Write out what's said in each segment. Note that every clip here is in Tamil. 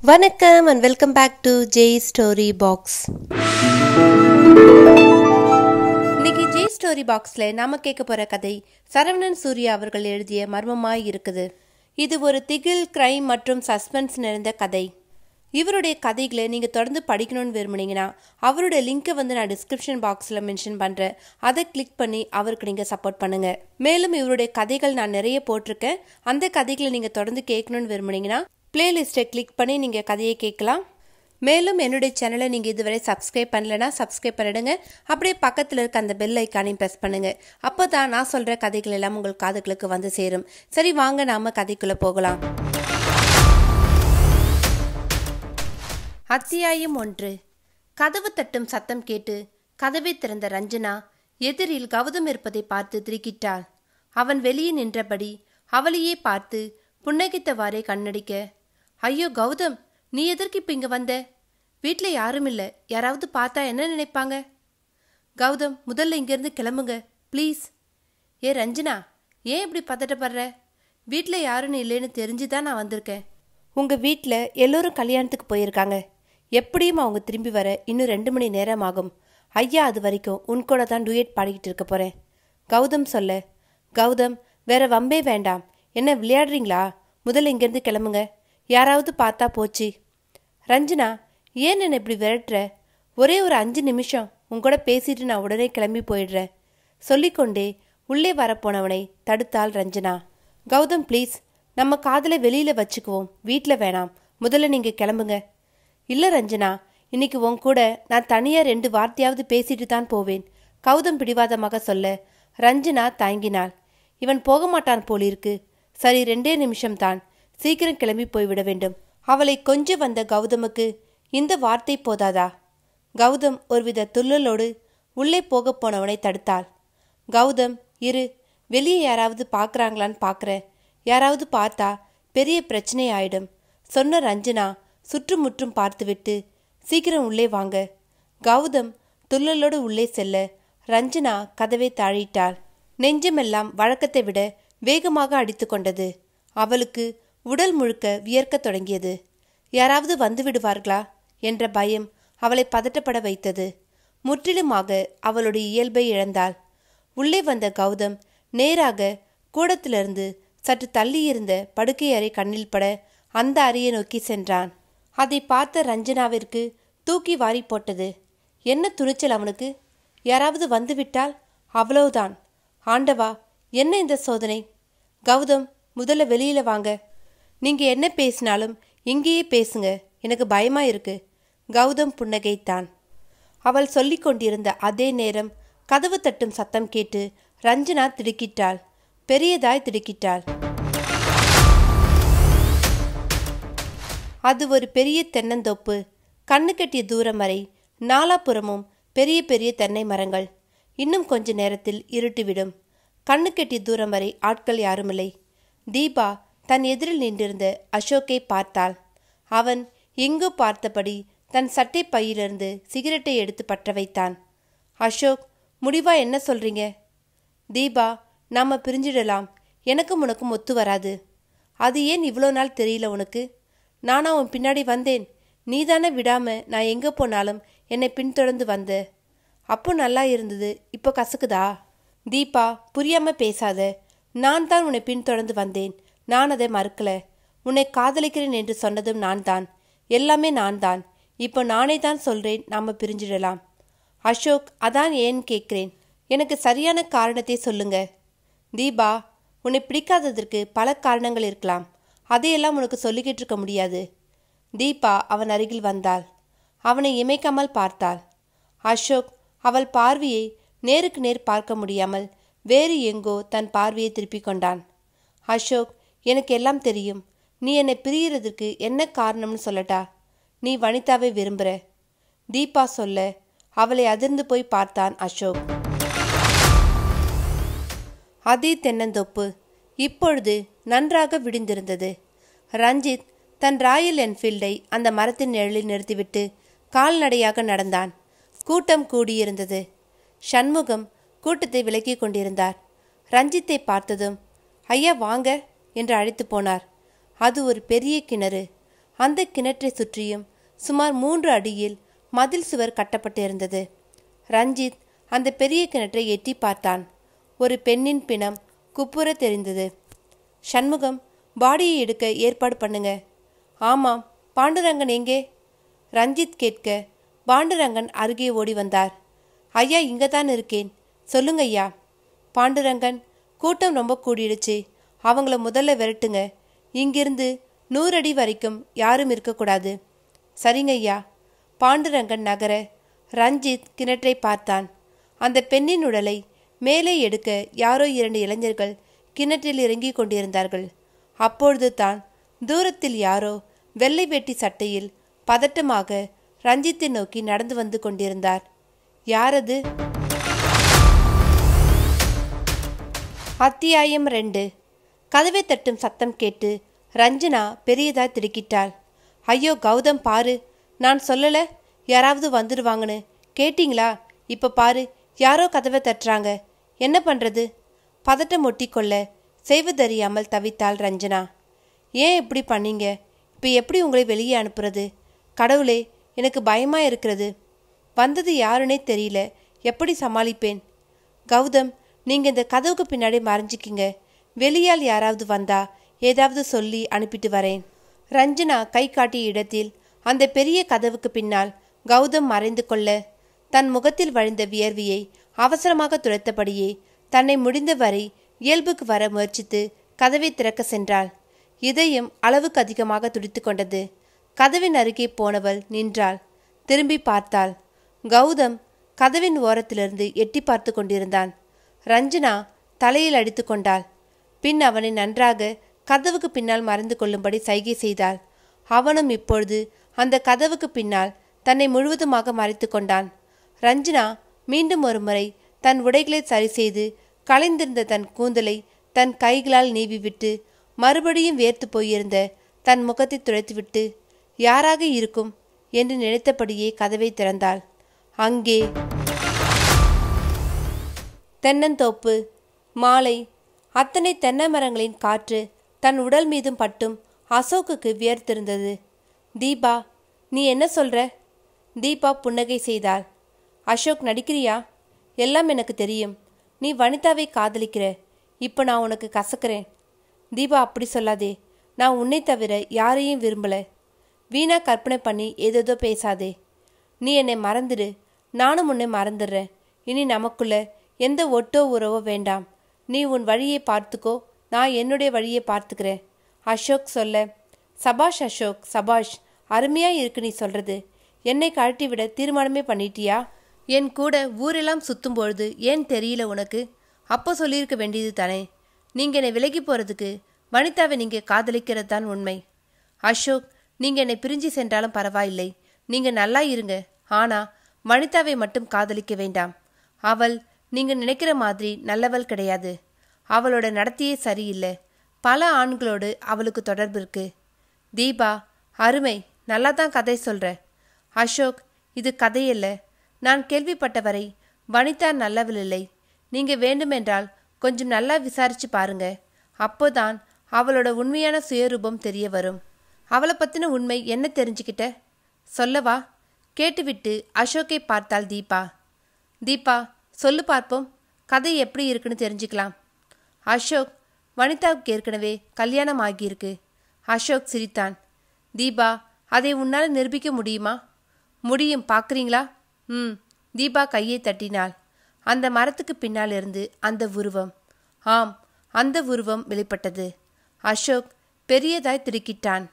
வணக்கம் and welcome back to J story box இன்னைக்கு ஜே ஸ்டோரி பாக்ஸில் நாம கேட்க போற கதை சரவணன் சூர்யா அவர்கள் எழுதிய மர்மமாய் இருக்குது இது ஒரு திகில் கிரைம் மற்றும் சஸ்பென்ஸ் நிறைந்த கதை இவருடைய கதைகளை நீங்கள் தொடர்ந்து படிக்கணும்னு விரும்புனீங்கன்னா அவருடைய லிங்கை வந்து நான் டிஸ்கிரிப்ஷன் பாக்ஸில் மென்ஷன் பண்ணுறேன் அதை கிளிக் பண்ணி அவருக்கு நீங்கள் சப்போர்ட் பண்ணுங்கள் மேலும் இவருடைய கதைகள் நான் நிறைய போட்டிருக்கேன் அந்த கதைகளை நீங்கள் தொடர்ந்து கேட்கணும்னு விரும்புனீங்கன்னா பிளேலிஸ்ட்டை கிளிக் பண்ணி நீங்கள் கதையை கேட்கலாம் மேலும் என்னுடைய சேனலை நீங்கள் இதுவரை சப்ஸ்கிரைப் பண்ணலைன்னா சப்ஸ்கிரைப் பண்ணிடுங்க அப்படியே பக்கத்தில் இருக்க அந்த பெல் ஐக்கானையும் ப்ரெஸ் பண்ணுங்கள் அப்போ தான் நான் சொல்கிற கதைகள் எல்லாம் உங்கள் காதுகளுக்கு வந்து சேரும் சரி வாங்க நாம் கதைக்குள்ளே போகலாம் அத்தியாயம் ஒன்று கதவு தட்டும் சத்தம் கேட்டு கதவை திறந்த ரஞ்சனா எதிரில் கௌதம் இருப்பதை பார்த்து திடுக்கிட்டாள் அவன் வெளியே நின்றபடி அவளையே பார்த்து புன்னகைத்தவாறே கண்ணடிக்க ஐயோ கௌதம் நீ எதற்கு இப்ப இங்க வந்த வீட்டில் யாரும் இல்லை யாராவது பார்த்தா என்ன நினைப்பாங்க கௌதம் முதல்ல இங்கேருந்து கிளம்புங்க ப்ளீஸ் ஏ ரஞ்சனா ஏன் இப்படி பதட்டப்படுற வீட்டில் யாரும் இல்லைன்னு தெரிஞ்சு தான் நான் வந்திருக்கேன் உங்கள் வீட்டில் எல்லோரும் கல்யாணத்துக்கு போயிருக்காங்க எப்படியும் அவங்க திரும்பி வர இன்னும் ரெண்டு மணி நேரம் ஆகும் ஐயா அது வரைக்கும் உன் கூட தான் டூயட் பாடிக்கிட்டு இருக்க போகிறேன் கௌதம் சொல்ல கௌதம் வேற வம்பே வேண்டாம் என்ன விளையாடுறீங்களா முதல்ல இங்கேருந்து கிளம்புங்க யாராவது பார்த்தா போச்சு ரஞ்சனா ஏன் என்னை இப்படி விரட்டுற ஒரே ஒரு அஞ்சு நிமிஷம் உன் கூட பேசிட்டு நான் உடனே கிளம்பி போயிடுறேன் சொல்லிக்கொண்டே உள்ளே வரப்போனவனை தடுத்தாள் ரஞ்சனா கௌதம் ப்ளீஸ் நம்ம காதலை வெளியில வச்சுக்குவோம் வீட்டில் வேணாம் முதல்ல நீங்க கிளம்புங்க இல்ல ரஞ்சனா இன்னைக்கு உன் கூட நான் தனியா ரெண்டு வார்த்தையாவது பேசிட்டு தான் போவேன் கௌதம் பிடிவாதமாக சொல்ல ரஞ்சனா தயங்கினாள் இவன் போக மாட்டான் போலிருக்கு சரி ரெண்டே நிமிஷம்தான் சீக்கிரம் கிளம்பி போய்விட வேண்டும் அவளை கொஞ்ச வந்த கௌதமுக்கு இந்த வார்த்தை போதாதா கௌதம் ஒருவித துள்ளலோடு உள்ளே போகப் போனவனை தடுத்தாள் கௌதம் இரு வெளியே யாராவது பார்க்கறாங்களான்னு பார்க்கறேன் யாராவது பார்த்தா பெரிய பிரச்சனை ஆயிடும் சொன்ன ரஞ்சனா சுற்றுமுற்றும் பார்த்துவிட்டு சீக்கிரம் உள்ளே வாங்க கௌதம் துள்ளலோடு உள்ளே செல்ல ரஞ்சனா கதவை தாழிட்டாள் நெஞ்சமெல்லாம் வழக்கத்தை விட வேகமாக அடித்து கொண்டது அவளுக்கு உடல் முழுக்க வியர்க்கத் தொடங்கியது யாராவது வந்து விடுவார்களா என்ற பயம் அவளை பதட்டப்பட வைத்தது முற்றிலுமாக அவளுடைய இயல்பை இழந்தாள் உள்ளே வந்த கௌதம் நேராக கூடத்திலிருந்து சற்று தள்ளியிருந்த படுக்கை அறை கண்ணில் பட அந்த அறையை நோக்கி சென்றான் அதை பார்த்த ரஞ்சனாவிற்கு தூக்கி வாரி போட்டது என்ன துணிச்சல் அவனுக்கு யாராவது வந்துவிட்டால் அவ்வளவுதான் ஆண்டவா என்ன இந்த சோதனை கௌதம் முதல்ல வெளியில வாங்க நீங்க என்ன பேசினாலும் இங்கேயே பேசுங்க எனக்கு பயமா இருக்கு கௌதம் புன்னகைத்தான் அவள் சொல்லிக் கொண்டிருந்த அதே நேரம் கதவு தட்டும் சத்தம் கேட்டு ரஞ்சனா திடுக்கிட்டாள் பெரியதாய் திடுக்கிட்டாள் அது ஒரு பெரிய தென்னந்தோப்பு கண்ணு கட்டிய தூரம் வரை நாலாபுறமும் பெரிய பெரிய தென்னை மரங்கள் இன்னும் கொஞ்ச நேரத்தில் இருட்டிவிடும் கண்ணு கட்டிய தூரம் வரை ஆட்கள் யாருமில்லை தீபா தன் எதிரில் நின்றிருந்த அசோக்கை பார்த்தாள் அவன் எங்கோ பார்த்தபடி தன் சட்டை பையிலிருந்து சிகரெட்டை எடுத்து பற்ற வைத்தான் அசோக் முடிவா என்ன சொல்றீங்க தீபா நாம பிரிஞ்சிடலாம் எனக்கும் உனக்கும் ஒத்து வராது அது ஏன் இவ்வளோ நாள் தெரியல உனக்கு நானா உன் பின்னாடி வந்தேன் நீதானே விடாம நான் எங்க போனாலும் என்னை பின்தொடர்ந்து வந்த அப்போ நல்லா இருந்தது இப்போ கசக்குதா தீபா புரியாம பேசாத நான் தான் உன்னை பின்தொடர்ந்து வந்தேன் நான் அதை மறுக்கல உன்னை காதலிக்கிறேன் என்று சொன்னதும் நான் தான் எல்லாமே நான் தான் இப்போ நானே தான் சொல்றேன் நாம பிரிஞ்சிடலாம் அசோக் அதான் ஏன் கேட்கிறேன் எனக்கு சரியான காரணத்தை சொல்லுங்க தீபா உன்னை பிடிக்காததற்கு பல காரணங்கள் இருக்கலாம் அதையெல்லாம் உனக்கு சொல்லிக்கிட்டு இருக்க முடியாது தீபா அவன் அருகில் வந்தாள் அவனை இமைக்காமல் பார்த்தாள் அசோக் அவள் பார்வையை நேருக்கு நேர் பார்க்க முடியாமல் வேறு எங்கோ தன் பார்வையை திருப்பிக் கொண்டான் அசோக் எனக்கு எல்லாம் தெரியும் நீ என்னை பிரியறதுக்கு என்ன காரணம்னு சொல்லட்டா நீ வனிதாவை விரும்புற தீபா சொல்ல அவளை அதிர்ந்து போய் பார்த்தான் அசோக் அதே தென்னந்தோப்பு இப்பொழுது நன்றாக விடிந்திருந்தது ரஞ்சித் தன் ராயல் என்ஃபீல்டை அந்த மரத்தின் நிழலில் நிறுத்திவிட்டு கால்நடையாக நடந்தான் கூட்டம் கூடியிருந்தது சண்முகம் கூட்டத்தை விலக்கிக் கொண்டிருந்தார் ரஞ்சித்தை பார்த்ததும் ஐயா வாங்க என்று அழைத்து போனார் அது ஒரு பெரிய கிணறு அந்த கிணற்றை சுற்றியும் சுமார் மூன்று அடியில் மதில் சுவர் கட்டப்பட்டிருந்தது ரஞ்சித் அந்த பெரிய கிணற்றை எட்டி பார்த்தான் ஒரு பெண்ணின் பிணம் குப்புற தெரிந்தது சண்முகம் பாடியை எடுக்க ஏற்பாடு பண்ணுங்க ஆமாம் பாண்டுரங்கன் எங்கே ரஞ்சித் கேட்க பாண்டுரங்கன் அருகே ஓடி வந்தார் ஐயா இங்கே தான் இருக்கேன் சொல்லுங்க ஐயா பாண்டுரங்கன் கூட்டம் ரொம்ப கூடிடுச்சு அவங்கள முதல்ல விரட்டுங்க இங்கிருந்து நூறு அடி வரைக்கும் யாரும் இருக்கக்கூடாது சரிங்க ஐயா பாண்டுரங்கன் நகர ரஞ்சித் கிணற்றை பார்த்தான் அந்த பெண்ணின் உடலை மேலே எடுக்க யாரோ இரண்டு இளைஞர்கள் கிணற்றில் இறங்கிக் கொண்டிருந்தார்கள் அப்பொழுது தான் தூரத்தில் யாரோ வெள்ளை வேட்டி சட்டையில் பதட்டமாக ரஞ்சித்தை நோக்கி நடந்து வந்து கொண்டிருந்தார் யாரது அத்தியாயம் ரெண்டு கதவை தட்டும் சத்தம் கேட்டு ரஞ்சனா பெரியதா திடுக்கிட்டாள் ஐயோ கௌதம் பாரு நான் சொல்லல யாராவது வந்துடுவாங்கன்னு கேட்டிங்களா இப்ப பாரு யாரோ கதவை தட்டுறாங்க என்ன பண்றது பதட்டம் ஒட்டிக்கொள்ள செய்வதறியாமல் தவித்தாள் ரஞ்சனா ஏன் இப்படி பண்ணீங்க இப்போ எப்படி உங்களை வெளியே அனுப்புறது கடவுளே எனக்கு பயமா இருக்கிறது வந்தது யாருன்னே தெரியல எப்படி சமாளிப்பேன் கௌதம் நீங்க இந்த கதவுக்கு பின்னாடி மறைஞ்சிக்கிங்க வெளியால் யாராவது வந்தா ஏதாவது சொல்லி அனுப்பிட்டு வரேன் ரஞ்சனா கை காட்டிய இடத்தில் அந்த பெரிய கதவுக்கு பின்னால் கௌதம் மறைந்து கொள்ள தன் முகத்தில் வழிந்த வியர்வியை அவசரமாக துடைத்தபடியே தன்னை முடிந்தவரை இயல்புக்கு வர முயற்சித்து கதவை திறக்க சென்றாள் இதயம் அளவுக்கு அதிகமாக துடித்து கொண்டது கதவின் அருகே போனவள் நின்றாள் திரும்பி பார்த்தாள் கௌதம் கதவின் ஓரத்திலிருந்து எட்டி பார்த்து கொண்டிருந்தான் ரஞ்சனா தலையில் அடித்து கொண்டாள் பின் அவனை நன்றாக கதவுக்கு பின்னால் மறைந்து கொள்ளும்படி சைகை செய்தாள் அவனும் இப்பொழுது அந்த கதவுக்கு பின்னால் தன்னை முழுவதுமாக மறைத்து கொண்டான் ரஞ்சனா மீண்டும் ஒரு முறை தன் உடைகளை சரி செய்து கலைந்திருந்த தன் கூந்தலை தன் கைகளால் நீவிவிட்டு மறுபடியும் வேர்த்து போயிருந்த தன் முகத்தை துடைத்துவிட்டு யாராக இருக்கும் என்று நினைத்தபடியே கதவை திறந்தாள் அங்கே தென்னந்தோப்பு மாலை அத்தனை தென்னை மரங்களின் காற்று தன் உடல் மீதும் பட்டும் அசோக்குக்கு வியர்த்திருந்தது தீபா நீ என்ன சொல்ற தீபா புன்னகை செய்தாள் அசோக் நடிக்கிறியா எல்லாம் எனக்கு தெரியும் நீ வனிதாவை காதலிக்கிற இப்போ நான் உனக்கு கசக்கிறேன் தீபா அப்படி சொல்லாதே நான் உன்னை தவிர யாரையும் விரும்பல வீணா கற்பனை பண்ணி ஏதேதோ பேசாதே நீ என்னை மறந்துடு நானும் உன்னை மறந்துடுறேன் இனி நமக்குள்ள எந்த ஒட்டோ உறவோ வேண்டாம் நீ உன் வழியை பார்த்துக்கோ நான் என்னுடைய வழியை பார்த்துக்கிறேன் அசோக் சொல்ல சபாஷ் அசோக் சபாஷ் அருமையா இருக்கு நீ சொல்றது என்னை கழட்டி விட தீர்மானமே பண்ணிட்டியா என் கூட ஊரெல்லாம் சுத்தும் பொழுது ஏன் தெரியல உனக்கு அப்போ சொல்லியிருக்க வேண்டியது தானே நீங்க என்னை விலகி போறதுக்கு வனிதாவை நீங்க காதலிக்கிறது தான் உண்மை அசோக் நீங்க என்னை பிரிஞ்சு சென்றாலும் பரவாயில்லை நீங்க நல்லா இருங்க ஆனா வனிதாவை மட்டும் காதலிக்க வேண்டாம் அவள் நீங்க நினைக்கிற மாதிரி நல்லவள் கிடையாது அவளோட நடத்தையே சரியில்லை பல ஆண்களோடு அவளுக்கு தொடர்பு இருக்கு தீபா அருமை நல்லா தான் கதை சொல்ற அசோக் இது கதையில்ல நான் கேள்விப்பட்டவரை வனிதா நல்லவள் இல்லை நீங்க வேண்டுமென்றால் கொஞ்சம் நல்லா விசாரிச்சு பாருங்க அப்போதான் அவளோட உண்மையான சுயரூபம் தெரிய வரும் அவளை பத்தின உண்மை என்ன தெரிஞ்சுக்கிட்ட சொல்லவா கேட்டுவிட்டு அசோக்கை பார்த்தாள் தீபா தீபா சொல்லு பார்ப்போம் கதை எப்படி இருக்குன்னு தெரிஞ்சுக்கலாம் அசோக் வனிதாவுக்கு ஏற்கனவே கல்யாணம் ஆகியிருக்கு அசோக் சிரித்தான் தீபா அதை உன்னால் நிரூபிக்க முடியுமா முடியும் பார்க்குறீங்களா ம் தீபா கையை தட்டினாள் அந்த மரத்துக்கு பின்னால் இருந்து அந்த உருவம் ஆம் அந்த உருவம் வெளிப்பட்டது அசோக் பெரியதாய் திடுக்கிட்டான்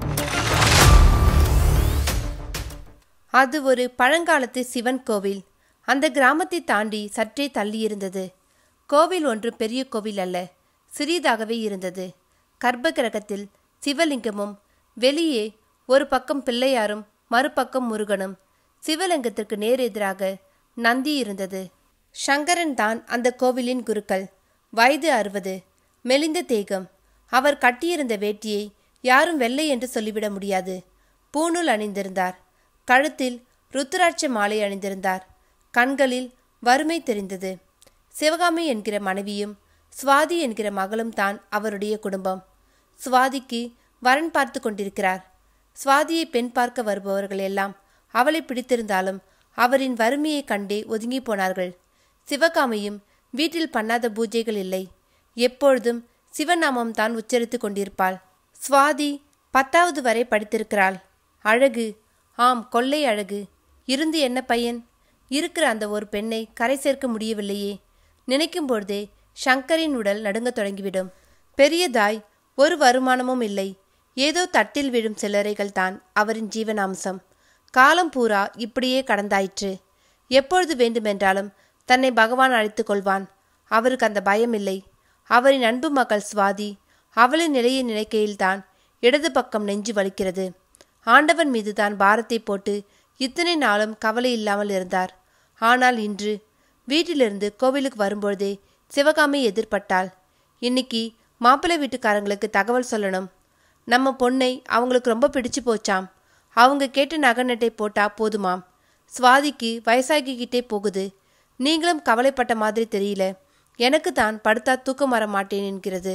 அது ஒரு பழங்காலத்து சிவன் கோவில் அந்த கிராமத்தை தாண்டி சற்றே தள்ளியிருந்தது கோவில் ஒன்று பெரிய கோவில் அல்ல சிறியதாகவே இருந்தது கர்ப்ப கிரகத்தில் சிவலிங்கமும் வெளியே ஒரு பக்கம் பிள்ளையாரும் மறுபக்கம் முருகனும் சிவலிங்கத்திற்கு நேர் எதிராக நந்தி இருந்தது சங்கரன் தான் அந்த கோவிலின் குருக்கள் வயது அறுபது மெலிந்த தேகம் அவர் கட்டியிருந்த வேட்டியை யாரும் வெள்ளை என்று சொல்லிவிட முடியாது பூணூல் அணிந்திருந்தார் கழுத்தில் ருத்துராட்ச மாலை அணிந்திருந்தார் கண்களில் வறுமை தெரிந்தது சிவகாமி என்கிற மனைவியும் சுவாதி என்கிற மகளும் தான் அவருடைய குடும்பம் சுவாதிக்கு வரன் பார்த்து கொண்டிருக்கிறார் சுவாதியை பெண் பார்க்க வருபவர்கள் எல்லாம் அவளை பிடித்திருந்தாலும் அவரின் வறுமையைக் கண்டே ஒதுங்கி போனார்கள் சிவகாமியும் வீட்டில் பண்ணாத பூஜைகள் இல்லை எப்பொழுதும் சிவநாமம் தான் உச்சரித்துக் கொண்டிருப்பாள் சுவாதி பத்தாவது வரை படித்திருக்கிறாள் அழகு ஆம் கொள்ளை அழகு இருந்து என்ன பையன் இருக்கிற அந்த ஒரு பெண்ணை கரை சேர்க்க முடியவில்லையே நினைக்கும் பொழுதே சங்கரின் உடல் நடுங்கத் தொடங்கிவிடும் பெரியதாய் ஒரு வருமானமும் இல்லை ஏதோ தட்டில் விழும் சில்லறைகள் தான் அவரின் ஜீவனாம்சம் காலம் பூரா இப்படியே கடந்தாயிற்று எப்பொழுது வேண்டுமென்றாலும் தன்னை பகவான் அழைத்துக் கொள்வான் அவருக்கு அந்த பயம் இல்லை அவரின் அன்பு மகள் சுவாதி அவளின் நிலையை நினைக்கையில்தான் இடது பக்கம் நெஞ்சு வலிக்கிறது ஆண்டவன் மீது தான் பாரத்தை போட்டு இத்தனை நாளும் கவலை இல்லாமல் இருந்தார் ஆனால் இன்று வீட்டிலிருந்து கோவிலுக்கு வரும்பொழுதே சிவகாமி எதிர்பட்டாள் இன்னைக்கு மாப்பிள்ளை வீட்டுக்காரங்களுக்கு தகவல் சொல்லணும் நம்ம பொண்ணை அவங்களுக்கு ரொம்ப பிடிச்சு போச்சாம் அவங்க கேட்ட நகநட்டை போட்டா போதுமாம் சுவாதிக்கு வயசாகிக்கிட்டே போகுது நீங்களும் கவலைப்பட்ட மாதிரி தெரியல எனக்கு தான் படுத்தா தூக்கம் வர மாட்டேன் என்கிறது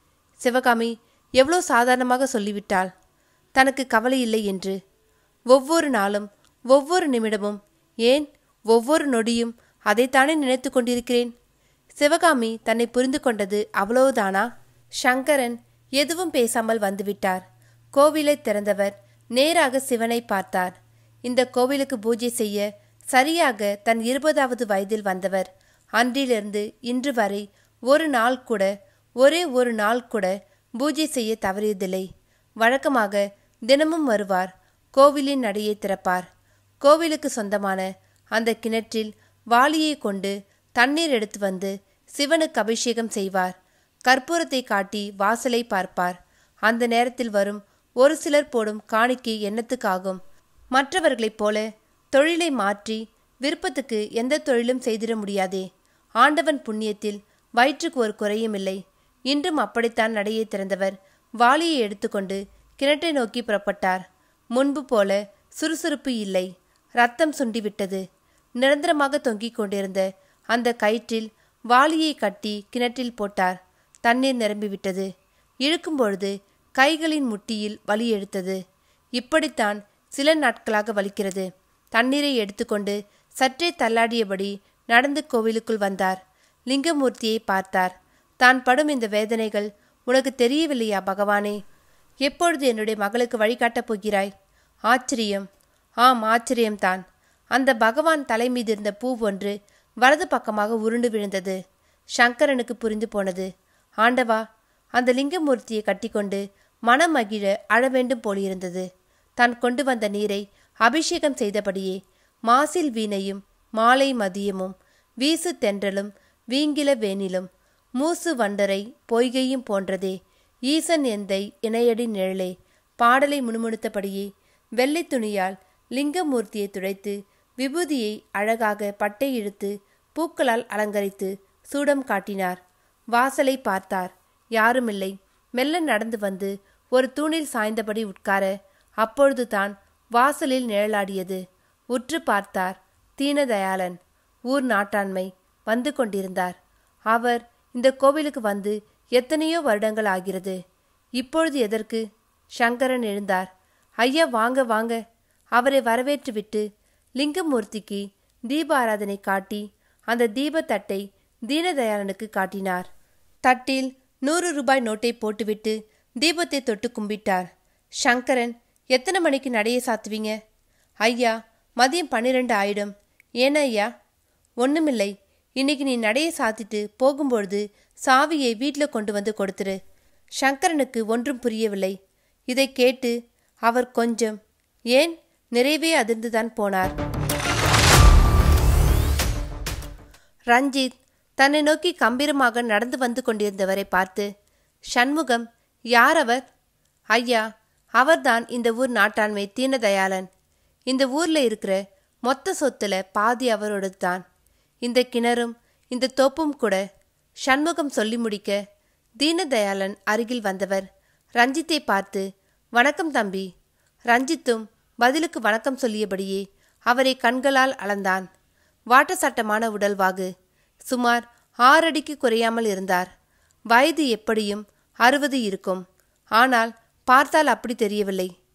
சிவகாமி எவ்வளோ சாதாரணமாக சொல்லிவிட்டாள் தனக்கு கவலை இல்லை என்று ஒவ்வொரு நாளும் ஒவ்வொரு நிமிடமும் ஏன் ஒவ்வொரு நொடியும் அதைத்தானே நினைத்து கொண்டிருக்கிறேன் சிவகாமி தன்னை புரிந்து கொண்டது அவ்வளவுதானா சங்கரன் எதுவும் பேசாமல் வந்துவிட்டார் கோவிலை திறந்தவர் நேராக சிவனை பார்த்தார் இந்த கோவிலுக்கு பூஜை செய்ய சரியாக தன் இருபதாவது வயதில் வந்தவர் அன்றிலிருந்து இன்று வரை ஒரு நாள் கூட ஒரே ஒரு நாள் கூட பூஜை செய்ய தவறியதில்லை வழக்கமாக தினமும் வருவார் கோவிலின் நடையை திறப்பார் கோவிலுக்கு சொந்தமான அந்த கிணற்றில் வாளியை கொண்டு தண்ணீர் எடுத்து வந்து சிவனுக்கு அபிஷேகம் செய்வார் கற்பூரத்தை காட்டி வாசலை பார்ப்பார் அந்த நேரத்தில் வரும் ஒரு சிலர் போடும் காணிக்கை எண்ணத்துக்காகும் மற்றவர்களைப் போல தொழிலை மாற்றி விருப்பத்துக்கு எந்த தொழிலும் செய்திட முடியாதே ஆண்டவன் புண்ணியத்தில் வயிற்றுக்கு ஒரு குறையும் இல்லை இன்றும் அப்படித்தான் நடையை திறந்தவர் வாளியை எடுத்துக்கொண்டு கிணற்றை நோக்கி புறப்பட்டார் முன்பு போல சுறுசுறுப்பு இல்லை ரத்தம் சுண்டிவிட்டது நிரந்தரமாக தொங்கிக் கொண்டிருந்த அந்த கயிற்றில் வாளியை கட்டி கிணற்றில் போட்டார் தண்ணீர் நிரம்பிவிட்டது இழுக்கும் பொழுது கைகளின் முட்டியில் வலி எடுத்தது இப்படித்தான் சில நாட்களாக வலிக்கிறது தண்ணீரை எடுத்துக்கொண்டு சற்றே தள்ளாடியபடி நடந்து கோவிலுக்குள் வந்தார் லிங்கமூர்த்தியை பார்த்தார் தான் படும் இந்த வேதனைகள் உனக்கு தெரியவில்லையா பகவானே எப்பொழுது என்னுடைய மகளுக்கு வழிகாட்டப் போகிறாய் ஆச்சரியம் ஆம் ஆச்சரியம்தான் அந்த பகவான் தலை மீது இருந்த பூ ஒன்று வலது பக்கமாக உருண்டு விழுந்தது சங்கரனுக்கு புரிந்து போனது ஆண்டவா அந்த லிங்கமூர்த்தியை கட்டிக்கொண்டு மனம் மகிழ அழ வேண்டும் போலிருந்தது தான் கொண்டு வந்த நீரை அபிஷேகம் செய்தபடியே மாசில் வீணையும் மாலை மதியமும் வீசு தென்றலும் வீங்கில வேனிலும் மூசு வண்டரை பொய்கையும் போன்றதே ஈசன் எந்தை இணையடி நிழலே பாடலை முணுமுணுத்தபடியே வெள்ளை துணியால் லிங்கமூர்த்தியை துடைத்து விபூதியை அழகாக பட்டை இழுத்து பூக்களால் அலங்கரித்து சூடம் காட்டினார் வாசலை பார்த்தார் யாருமில்லை மெல்ல நடந்து வந்து ஒரு தூணில் சாய்ந்தபடி உட்கார அப்பொழுது தான் வாசலில் நிழலாடியது உற்று பார்த்தார் தீனதயாளன் ஊர் நாட்டாண்மை வந்து கொண்டிருந்தார் அவர் இந்த கோவிலுக்கு வந்து எத்தனையோ வருடங்கள் ஆகிறது இப்பொழுது எதற்கு சங்கரன் எழுந்தார் ஐயா வாங்க வாங்க அவரை வரவேற்றுவிட்டு லிங்கமூர்த்திக்கு தீப ஆராதனை காட்டி அந்த தீபத்தட்டை தீனதயாளனுக்கு காட்டினார் தட்டில் நூறு ரூபாய் நோட்டை போட்டுவிட்டு தீபத்தை தொட்டு கும்பிட்டார் சங்கரன் எத்தனை மணிக்கு நடையை சாத்துவீங்க ஐயா மதியம் பன்னிரெண்டு ஆயிடும் ஏன ஐயா ஒண்ணுமில்லை இன்னைக்கு நீ நடையை சாத்திட்டு போகும்பொழுது சாவியை வீட்டில் கொண்டு வந்து கொடுத்துரு சங்கரனுக்கு ஒன்றும் புரியவில்லை இதை கேட்டு அவர் கொஞ்சம் ஏன் நிறைவே அதிர்ந்துதான் போனார் ரஞ்சித் தன்னை நோக்கி கம்பீரமாக நடந்து வந்து கொண்டிருந்தவரை பார்த்து சண்முகம் யார் அவர் ஐயா அவர்தான் இந்த ஊர் நாட்டாண்மை தீனதயாளன் இந்த ஊர்ல இருக்கிற மொத்த சொத்துல பாதி அவரோடது தான் இந்த கிணறும் இந்த தோப்பும் கூட சண்முகம் சொல்லி முடிக்க தீனதயாளன் அருகில் வந்தவர் ரஞ்சித்தை பார்த்து வணக்கம் தம்பி ரஞ்சித்தும் பதிலுக்கு வணக்கம் சொல்லியபடியே அவரை கண்களால் அளந்தான் வாட்ட சட்டமான உடல்வாகு சுமார் ஆறடிக்கு குறையாமல் இருந்தார் வயது எப்படியும் அறுபது இருக்கும் ஆனால் பார்த்தால் அப்படி தெரியவில்லை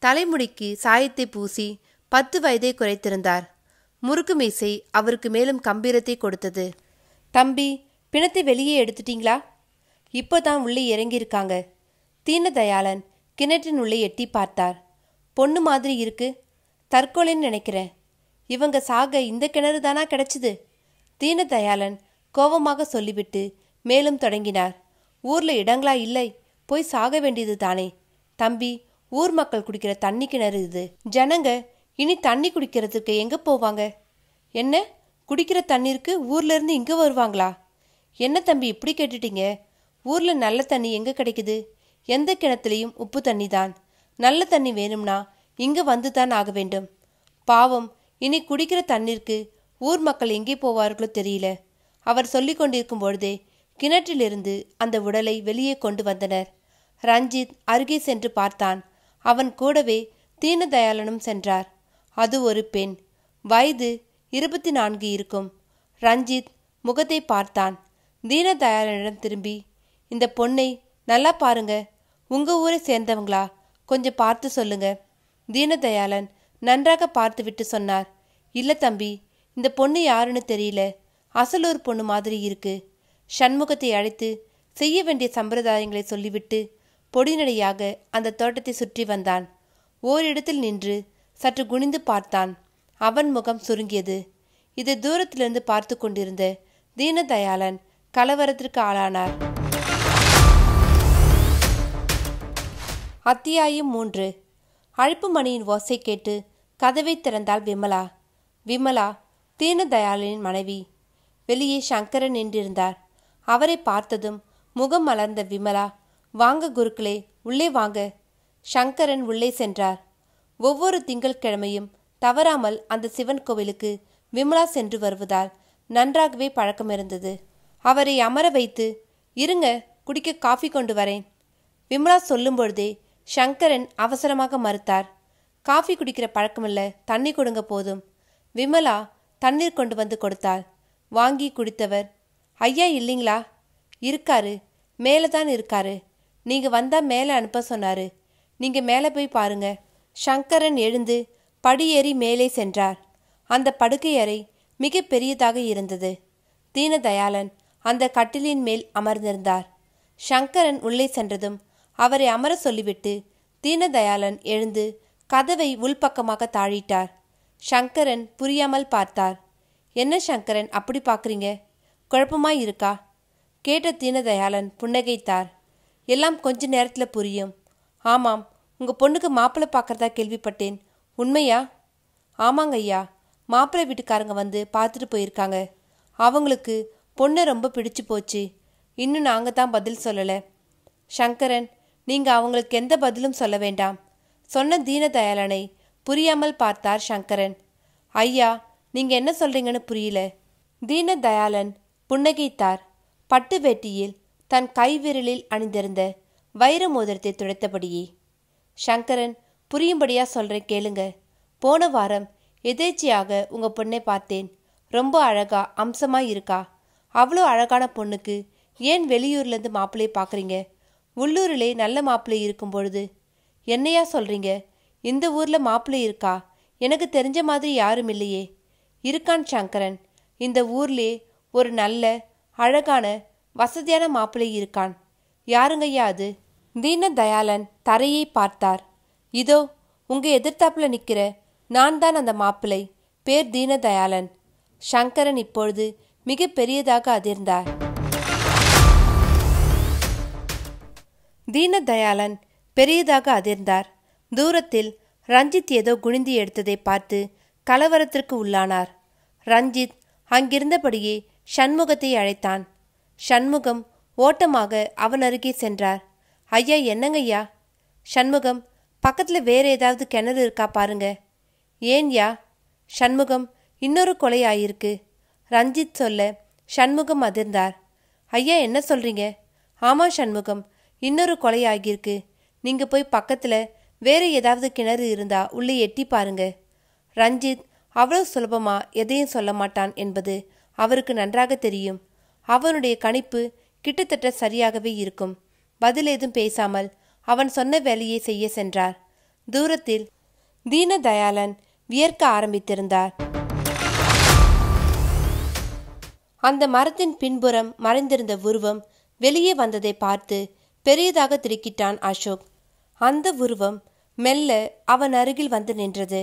தலைமுடிக்கு சாயத்தை பூசி பத்து வயதை குறைத்திருந்தார் முறுக்கு மீசை அவருக்கு மேலும் கம்பீரத்தை கொடுத்தது தம்பி பிணத்தை வெளியே எடுத்துட்டீங்களா இப்போதான் உள்ளே இறங்கியிருக்காங்க தீனதயாளன் கிணற்றின் உள்ளே எட்டி பார்த்தார் பொண்ணு மாதிரி இருக்கு தற்கொலைன்னு நினைக்கிறேன் இவங்க சாக இந்த கிணறு தானா கிடைச்சிது தீனதயாளன் கோபமாக சொல்லிவிட்டு மேலும் தொடங்கினார் ஊர்ல இடங்களா இல்லை போய் சாக வேண்டியது தானே தம்பி ஊர் மக்கள் குடிக்கிற தண்ணி கிணறு இது ஜனங்க இனி தண்ணி குடிக்கிறதுக்கு எங்க போவாங்க என்ன குடிக்கிற தண்ணீருக்கு ஊர்ல இருந்து இங்க வருவாங்களா என்ன தம்பி இப்படி கேட்டுட்டீங்க ஊர்ல நல்ல தண்ணி எங்க கிடைக்குது எந்த கிணத்துலையும் உப்பு தண்ணி தான் நல்ல தண்ணி வேணும்னா இங்க வந்து தான் ஆக வேண்டும் பாவம் இனி குடிக்கிற தண்ணீருக்கு ஊர் மக்கள் எங்கே போவார்களோ தெரியல அவர் சொல்லிக் கொண்டிருக்கும் பொழுதே கிணற்றிலிருந்து அந்த உடலை வெளியே கொண்டு வந்தனர் ரஞ்சித் அருகே சென்று பார்த்தான் அவன் கூடவே தீனதயாளனும் சென்றார் அது ஒரு பெண் வயது இருபத்தி நான்கு இருக்கும் ரஞ்சித் முகத்தை பார்த்தான் தீனதயாளனிடம் திரும்பி இந்த பொண்ணை நல்லா பாருங்க உங்க ஊரை சேர்ந்தவங்களா கொஞ்சம் பார்த்து சொல்லுங்க தீனதயாளன் நன்றாக பார்த்துவிட்டு சொன்னார் இல்ல தம்பி இந்த பொண்ணு யாருன்னு தெரியல அசலூர் பொண்ணு மாதிரி இருக்கு சண்முகத்தை அழைத்து செய்ய வேண்டிய சம்பிரதாயங்களை சொல்லிவிட்டு பொடிநடையாக அந்த தோட்டத்தை சுற்றி வந்தான் ஓரிடத்தில் நின்று சற்று குனிந்து பார்த்தான் அவன் முகம் சுருங்கியது இதை தூரத்திலிருந்து பார்த்து கொண்டிருந்த தீனதயாளன் கலவரத்திற்கு ஆளானார் அத்தியாயம் மூன்று அழைப்பு மணியின் ஓசை கேட்டு கதவை திறந்தாள் விமலா விமலா தீனதயாளனின் மனைவி வெளியே சங்கரன் நின்றிருந்தார் அவரை பார்த்ததும் முகம் மலர்ந்த விமலா வாங்க குருக்களே உள்ளே வாங்க சங்கரன் உள்ளே சென்றார் ஒவ்வொரு திங்கட்கிழமையும் தவறாமல் அந்த சிவன் கோவிலுக்கு விமலா சென்று வருவதால் நன்றாகவே பழக்கம் இருந்தது அவரை அமர வைத்து இருங்க குடிக்க காஃபி கொண்டு வரேன் விமலா சொல்லும் பொழுதே சங்கரன் அவசரமாக மறுத்தார் காஃபி குடிக்கிற பழக்கமில்ல தண்ணி கொடுங்க போதும் விமலா தண்ணீர் கொண்டு வந்து கொடுத்தாள் வாங்கி குடித்தவர் ஐயா இல்லைங்களா இருக்காரு மேலே தான் இருக்காரு நீங்க வந்தா மேலே அனுப்ப சொன்னாரு நீங்க மேலே போய் பாருங்க சங்கரன் எழுந்து படியேறி மேலே சென்றார் அந்த படுக்கை அறை மிக பெரியதாக இருந்தது தீனதயாளன் அந்த கட்டிலின் மேல் அமர்ந்திருந்தார் சங்கரன் உள்ளே சென்றதும் அவரை அமர சொல்லிவிட்டு தீனதயாளன் எழுந்து கதவை உள்பக்கமாக தாழிட்டார் சங்கரன் புரியாமல் பார்த்தார் என்ன சங்கரன் அப்படி பார்க்குறீங்க குழப்பமாய் இருக்கா கேட்ட தீனதயாளன் புன்னகைத்தார் எல்லாம் கொஞ்ச நேரத்தில் புரியும் ஆமாம் உங்கள் பொண்ணுக்கு மாப்பிள்ளை பார்க்கறதா கேள்விப்பட்டேன் உண்மையா ஆமாங்க ஐயா மாப்பிள்ளை வீட்டுக்காரங்க வந்து பார்த்துட்டு போயிருக்காங்க அவங்களுக்கு பொண்ணை ரொம்ப பிடிச்சு போச்சு இன்னும் நாங்கள் தான் பதில் சொல்லலை சங்கரன் நீங்கள் அவங்களுக்கு எந்த பதிலும் சொல்ல வேண்டாம் சொன்ன தீனதயாளனை புரியாமல் பார்த்தார் சங்கரன் ஐயா நீங்கள் என்ன சொல்கிறீங்கன்னு புரியல தீனதயாளன் புன்னகைத்தார் பட்டு வேட்டியில் தன் கைவிரலில் அணிந்திருந்த வைர மோதிரத்தை துடைத்தபடியே சங்கரன் புரியும்படியா சொல்றேன் கேளுங்க போன வாரம் எதேச்சியாக உங்க பொண்ணை பார்த்தேன் ரொம்ப அழகா அம்சமா இருக்கா அவ்வளோ அழகான பொண்ணுக்கு ஏன் வெளியூர்லேருந்து மாப்பிள்ளையை பார்க்குறீங்க உள்ளூரிலே நல்ல மாப்பிள்ளை இருக்கும் பொழுது என்னையா சொல்றீங்க இந்த ஊர்ல மாப்பிள்ளை இருக்கா எனக்கு தெரிஞ்ச மாதிரி யாரும் இல்லையே இருக்கான் சங்கரன் இந்த ஊர்லே ஒரு நல்ல அழகான வசதியான மாப்பிள்ளை இருக்கான் யாருங்கய்யா அது தீன தயாளன் தரையை பார்த்தார் இதோ உங்க எதிர்த்தாப்புல நிக்கிற நான் தான் அந்த மாப்பிள்ளை பேர் தீனதயாளன் சங்கரன் இப்பொழுது மிக பெரியதாக அதிர்ந்தார் தீனதயாளன் பெரியதாக அதிர்ந்தார் தூரத்தில் ரஞ்சித் ஏதோ குனிந்து எடுத்ததை பார்த்து கலவரத்திற்கு உள்ளானார் ரஞ்சித் அங்கிருந்தபடியே சண்முகத்தை அழைத்தான் சண்முகம் ஓட்டமாக அவன் அருகே சென்றார் ஐயா என்னங்கய்யா சண்முகம் பக்கத்தில் வேற ஏதாவது கிணறு இருக்கா பாருங்க ஏன்யா சண்முகம் இன்னொரு கொலை ஆயிருக்கு ரஞ்சித் சொல்ல சண்முகம் அதிர்ந்தார் ஐயா என்ன சொல்றீங்க ஆமா சண்முகம் இன்னொரு கொலை ஆகியிருக்கு நீங்க போய் பக்கத்துல வேற ஏதாவது கிணறு இருந்தா உள்ளே எட்டி பாருங்க ரஞ்சித் அவ்வளவு சுலபமா எதையும் சொல்ல மாட்டான் என்பது அவருக்கு நன்றாக தெரியும் அவனுடைய கணிப்பு கிட்டத்தட்ட சரியாகவே இருக்கும் பதில் ஏதும் பேசாமல் அவன் சொன்ன வேலையை செய்ய சென்றார் தூரத்தில் தீனதயாளன் வியர்க்க ஆரம்பித்திருந்தார் அந்த மரத்தின் பின்புறம் மறைந்திருந்த உருவம் வெளியே வந்ததை பார்த்து பெரியதாக திடுக்கிட்டான் அசோக் அந்த உருவம் மெல்ல அவன் அருகில் வந்து நின்றது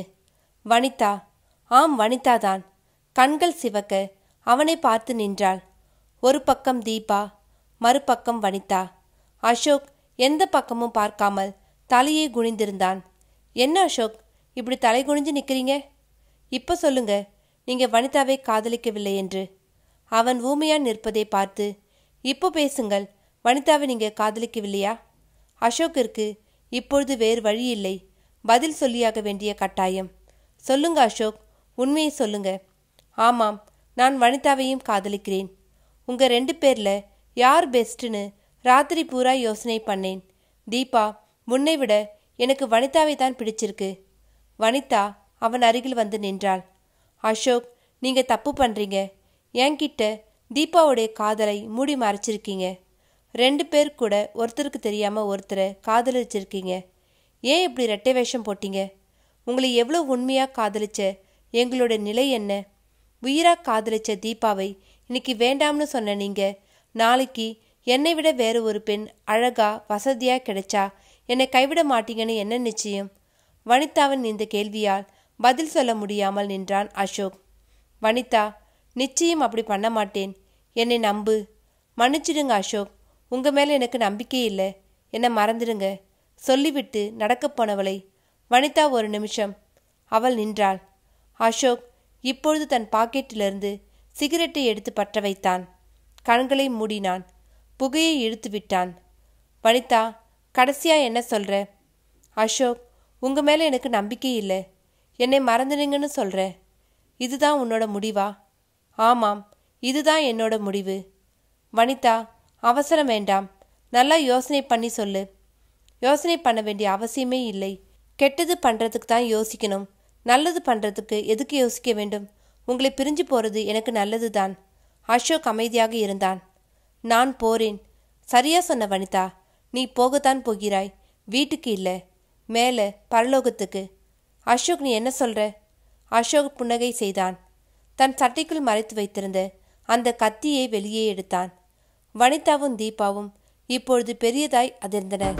வனிதா ஆம் வனிதாதான் கண்கள் சிவக்க அவனை பார்த்து நின்றாள் ஒரு பக்கம் தீபா மறுபக்கம் வனிதா அசோக் எந்த பக்கமும் பார்க்காமல் தலையை குனிந்திருந்தான் என்ன அசோக் இப்படி தலை குனிஞ்சு நிற்கிறீங்க இப்போ சொல்லுங்க நீங்க வனிதாவை காதலிக்கவில்லை என்று அவன் ஊமையா நிற்பதை பார்த்து இப்போ பேசுங்கள் வனிதாவை நீங்க காதலிக்கவில்லையா அசோக்கிற்கு இப்பொழுது வேறு வழி இல்லை பதில் சொல்லியாக வேண்டிய கட்டாயம் சொல்லுங்க அசோக் உண்மையை சொல்லுங்க ஆமாம் நான் வனிதாவையும் காதலிக்கிறேன் உங்க ரெண்டு பேர்ல யார் பெஸ்ட்டுன்னு ராத்திரி பூரா யோசனை பண்ணேன் தீபா முன்னை விட எனக்கு வனிதாவை தான் பிடிச்சிருக்கு வனிதா அவன் அருகில் வந்து நின்றாள் அசோக் நீங்க தப்பு பண்றீங்க என்கிட்ட தீபாவுடைய காதலை மூடி மறைச்சிருக்கீங்க ரெண்டு பேர் கூட ஒருத்தருக்கு தெரியாம ஒருத்தரை காதலிச்சிருக்கீங்க ஏன் இப்படி ரெட்டை வேஷம் போட்டீங்க உங்களை எவ்வளோ உண்மையா காதலிச்ச எங்களோட நிலை என்ன உயிரா காதலிச்ச தீபாவை இன்னைக்கு வேண்டாம்னு சொன்ன நீங்க நாளைக்கு என்னை விட வேற ஒரு பெண் அழகா வசதியா கிடைச்சா என்னை கைவிட மாட்டீங்கன்னு என்ன நிச்சயம் வனிதாவின் இந்த கேள்வியால் பதில் சொல்ல முடியாமல் நின்றான் அசோக் வனிதா நிச்சயம் அப்படி பண்ண மாட்டேன் என்னை நம்பு மன்னிச்சிடுங்க அசோக் உங்க மேல எனக்கு நம்பிக்கை இல்லை என்னை மறந்துடுங்க சொல்லிவிட்டு நடக்கப் போனவளை வனிதா ஒரு நிமிஷம் அவள் நின்றாள் அசோக் இப்பொழுது தன் பாக்கெட்டிலிருந்து சிகரெட்டை எடுத்து பற்ற வைத்தான் கண்களை மூடினான் புகையை இழுத்து விட்டான் வனிதா கடைசியா என்ன சொல்ற அசோக் உங்க மேல எனக்கு நம்பிக்கை இல்லை என்னை மறந்துடுங்கன்னு சொல்ற இதுதான் உன்னோட முடிவா ஆமாம் இதுதான் என்னோட முடிவு வனிதா அவசரம் வேண்டாம் நல்லா யோசனை பண்ணி சொல்லு யோசனை பண்ண வேண்டிய அவசியமே இல்லை கெட்டது பண்றதுக்கு தான் யோசிக்கணும் நல்லது பண்றதுக்கு எதுக்கு யோசிக்க வேண்டும் உங்களை பிரிஞ்சு போறது எனக்கு நல்லதுதான் அசோக் அமைதியாக இருந்தான் நான் போறேன் சரியா சொன்ன வனிதா நீ போகத்தான் போகிறாய் வீட்டுக்கு இல்லை மேலே பரலோகத்துக்கு அசோக் நீ என்ன சொல்ற அசோக் புன்னகை செய்தான் தன் சட்டைக்குள் மறைத்து வைத்திருந்த அந்த கத்தியை வெளியே எடுத்தான் வனிதாவும் தீபாவும் இப்பொழுது பெரியதாய் அதிர்ந்தனர்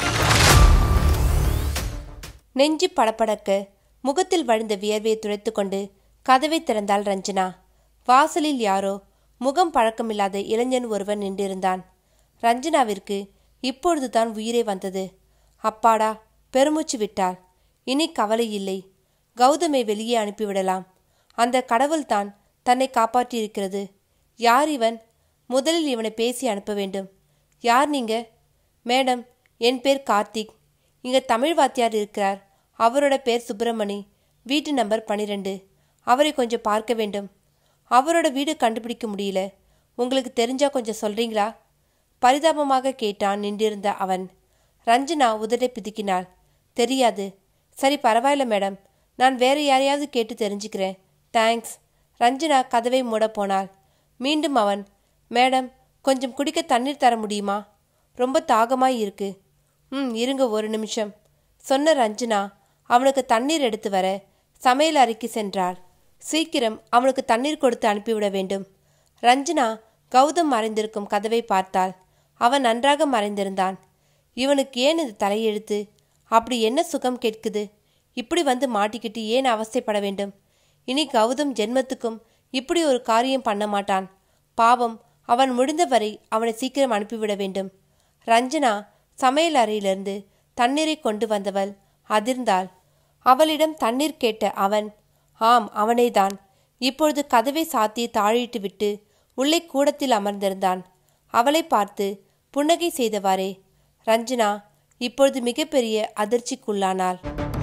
நெஞ்சு படபடக்க முகத்தில் வழிந்த வியர்வையை துடைத்துக்கொண்டு கதவை திறந்தாள் ரஞ்சனா வாசலில் யாரோ முகம் பழக்கமில்லாத இளைஞன் ஒருவன் நின்றிருந்தான் ரஞ்சனாவிற்கு இப்பொழுதுதான் உயிரே வந்தது அப்பாடா பெருமூச்சு விட்டாள் இனி கவலை இல்லை கௌதமை வெளியே அனுப்பிவிடலாம் அந்த கடவுள்தான் தன்னை காப்பாற்றியிருக்கிறது யார் இவன் முதலில் இவனை பேசி அனுப்ப வேண்டும் யார் நீங்க மேடம் என் பேர் கார்த்திக் இங்க தமிழ் வாத்தியார் இருக்கிறார் அவரோட பேர் சுப்பிரமணி வீட்டு நம்பர் பன்னிரெண்டு அவரை கொஞ்சம் பார்க்க வேண்டும் அவரோட வீடு கண்டுபிடிக்க முடியல உங்களுக்கு தெரிஞ்சா கொஞ்சம் சொல்றீங்களா பரிதாபமாக கேட்டான் நின்றிருந்த அவன் ரஞ்சனா உதட்டை பிதுக்கினாள் தெரியாது சரி பரவாயில்ல மேடம் நான் வேற யாரையாவது கேட்டு தெரிஞ்சுக்கிறேன் தேங்க்ஸ் ரஞ்சனா கதவை மூட போனாள் மீண்டும் அவன் மேடம் கொஞ்சம் குடிக்க தண்ணீர் தர முடியுமா ரொம்ப தாகமாய் இருக்கு ம் இருங்க ஒரு நிமிஷம் சொன்ன ரஞ்சனா அவனுக்கு தண்ணீர் எடுத்து வர சமையல் அறைக்கு சென்றாள் சீக்கிரம் அவனுக்கு தண்ணீர் கொடுத்து அனுப்பிவிட வேண்டும் ரஞ்சனா கௌதம் மறைந்திருக்கும் கதவை பார்த்தாள் அவன் நன்றாக மறைந்திருந்தான் இவனுக்கு ஏன் இது தலையெழுத்து அப்படி என்ன சுகம் கேட்குது இப்படி வந்து மாட்டிக்கிட்டு ஏன் அவஸ்தைப்பட வேண்டும் இனி கௌதம் ஜென்மத்துக்கும் இப்படி ஒரு காரியம் பண்ண மாட்டான் பாவம் அவன் முடிந்தவரை அவனை சீக்கிரம் அனுப்பிவிட வேண்டும் ரஞ்சனா சமையல் அறையிலிருந்து தண்ணீரை கொண்டு வந்தவள் அதிர்ந்தாள் அவளிடம் தண்ணீர் கேட்ட அவன் ஆம் அவனேதான் இப்பொழுது கதவை சாத்தி தாழிட்டு விட்டு உள்ளே கூடத்தில் அமர்ந்திருந்தான் அவளை பார்த்து புன்னகை செய்தவாறே ரஞ்சனா இப்பொழுது மிகப்பெரிய அதிர்ச்சிக்குள்ளானாள்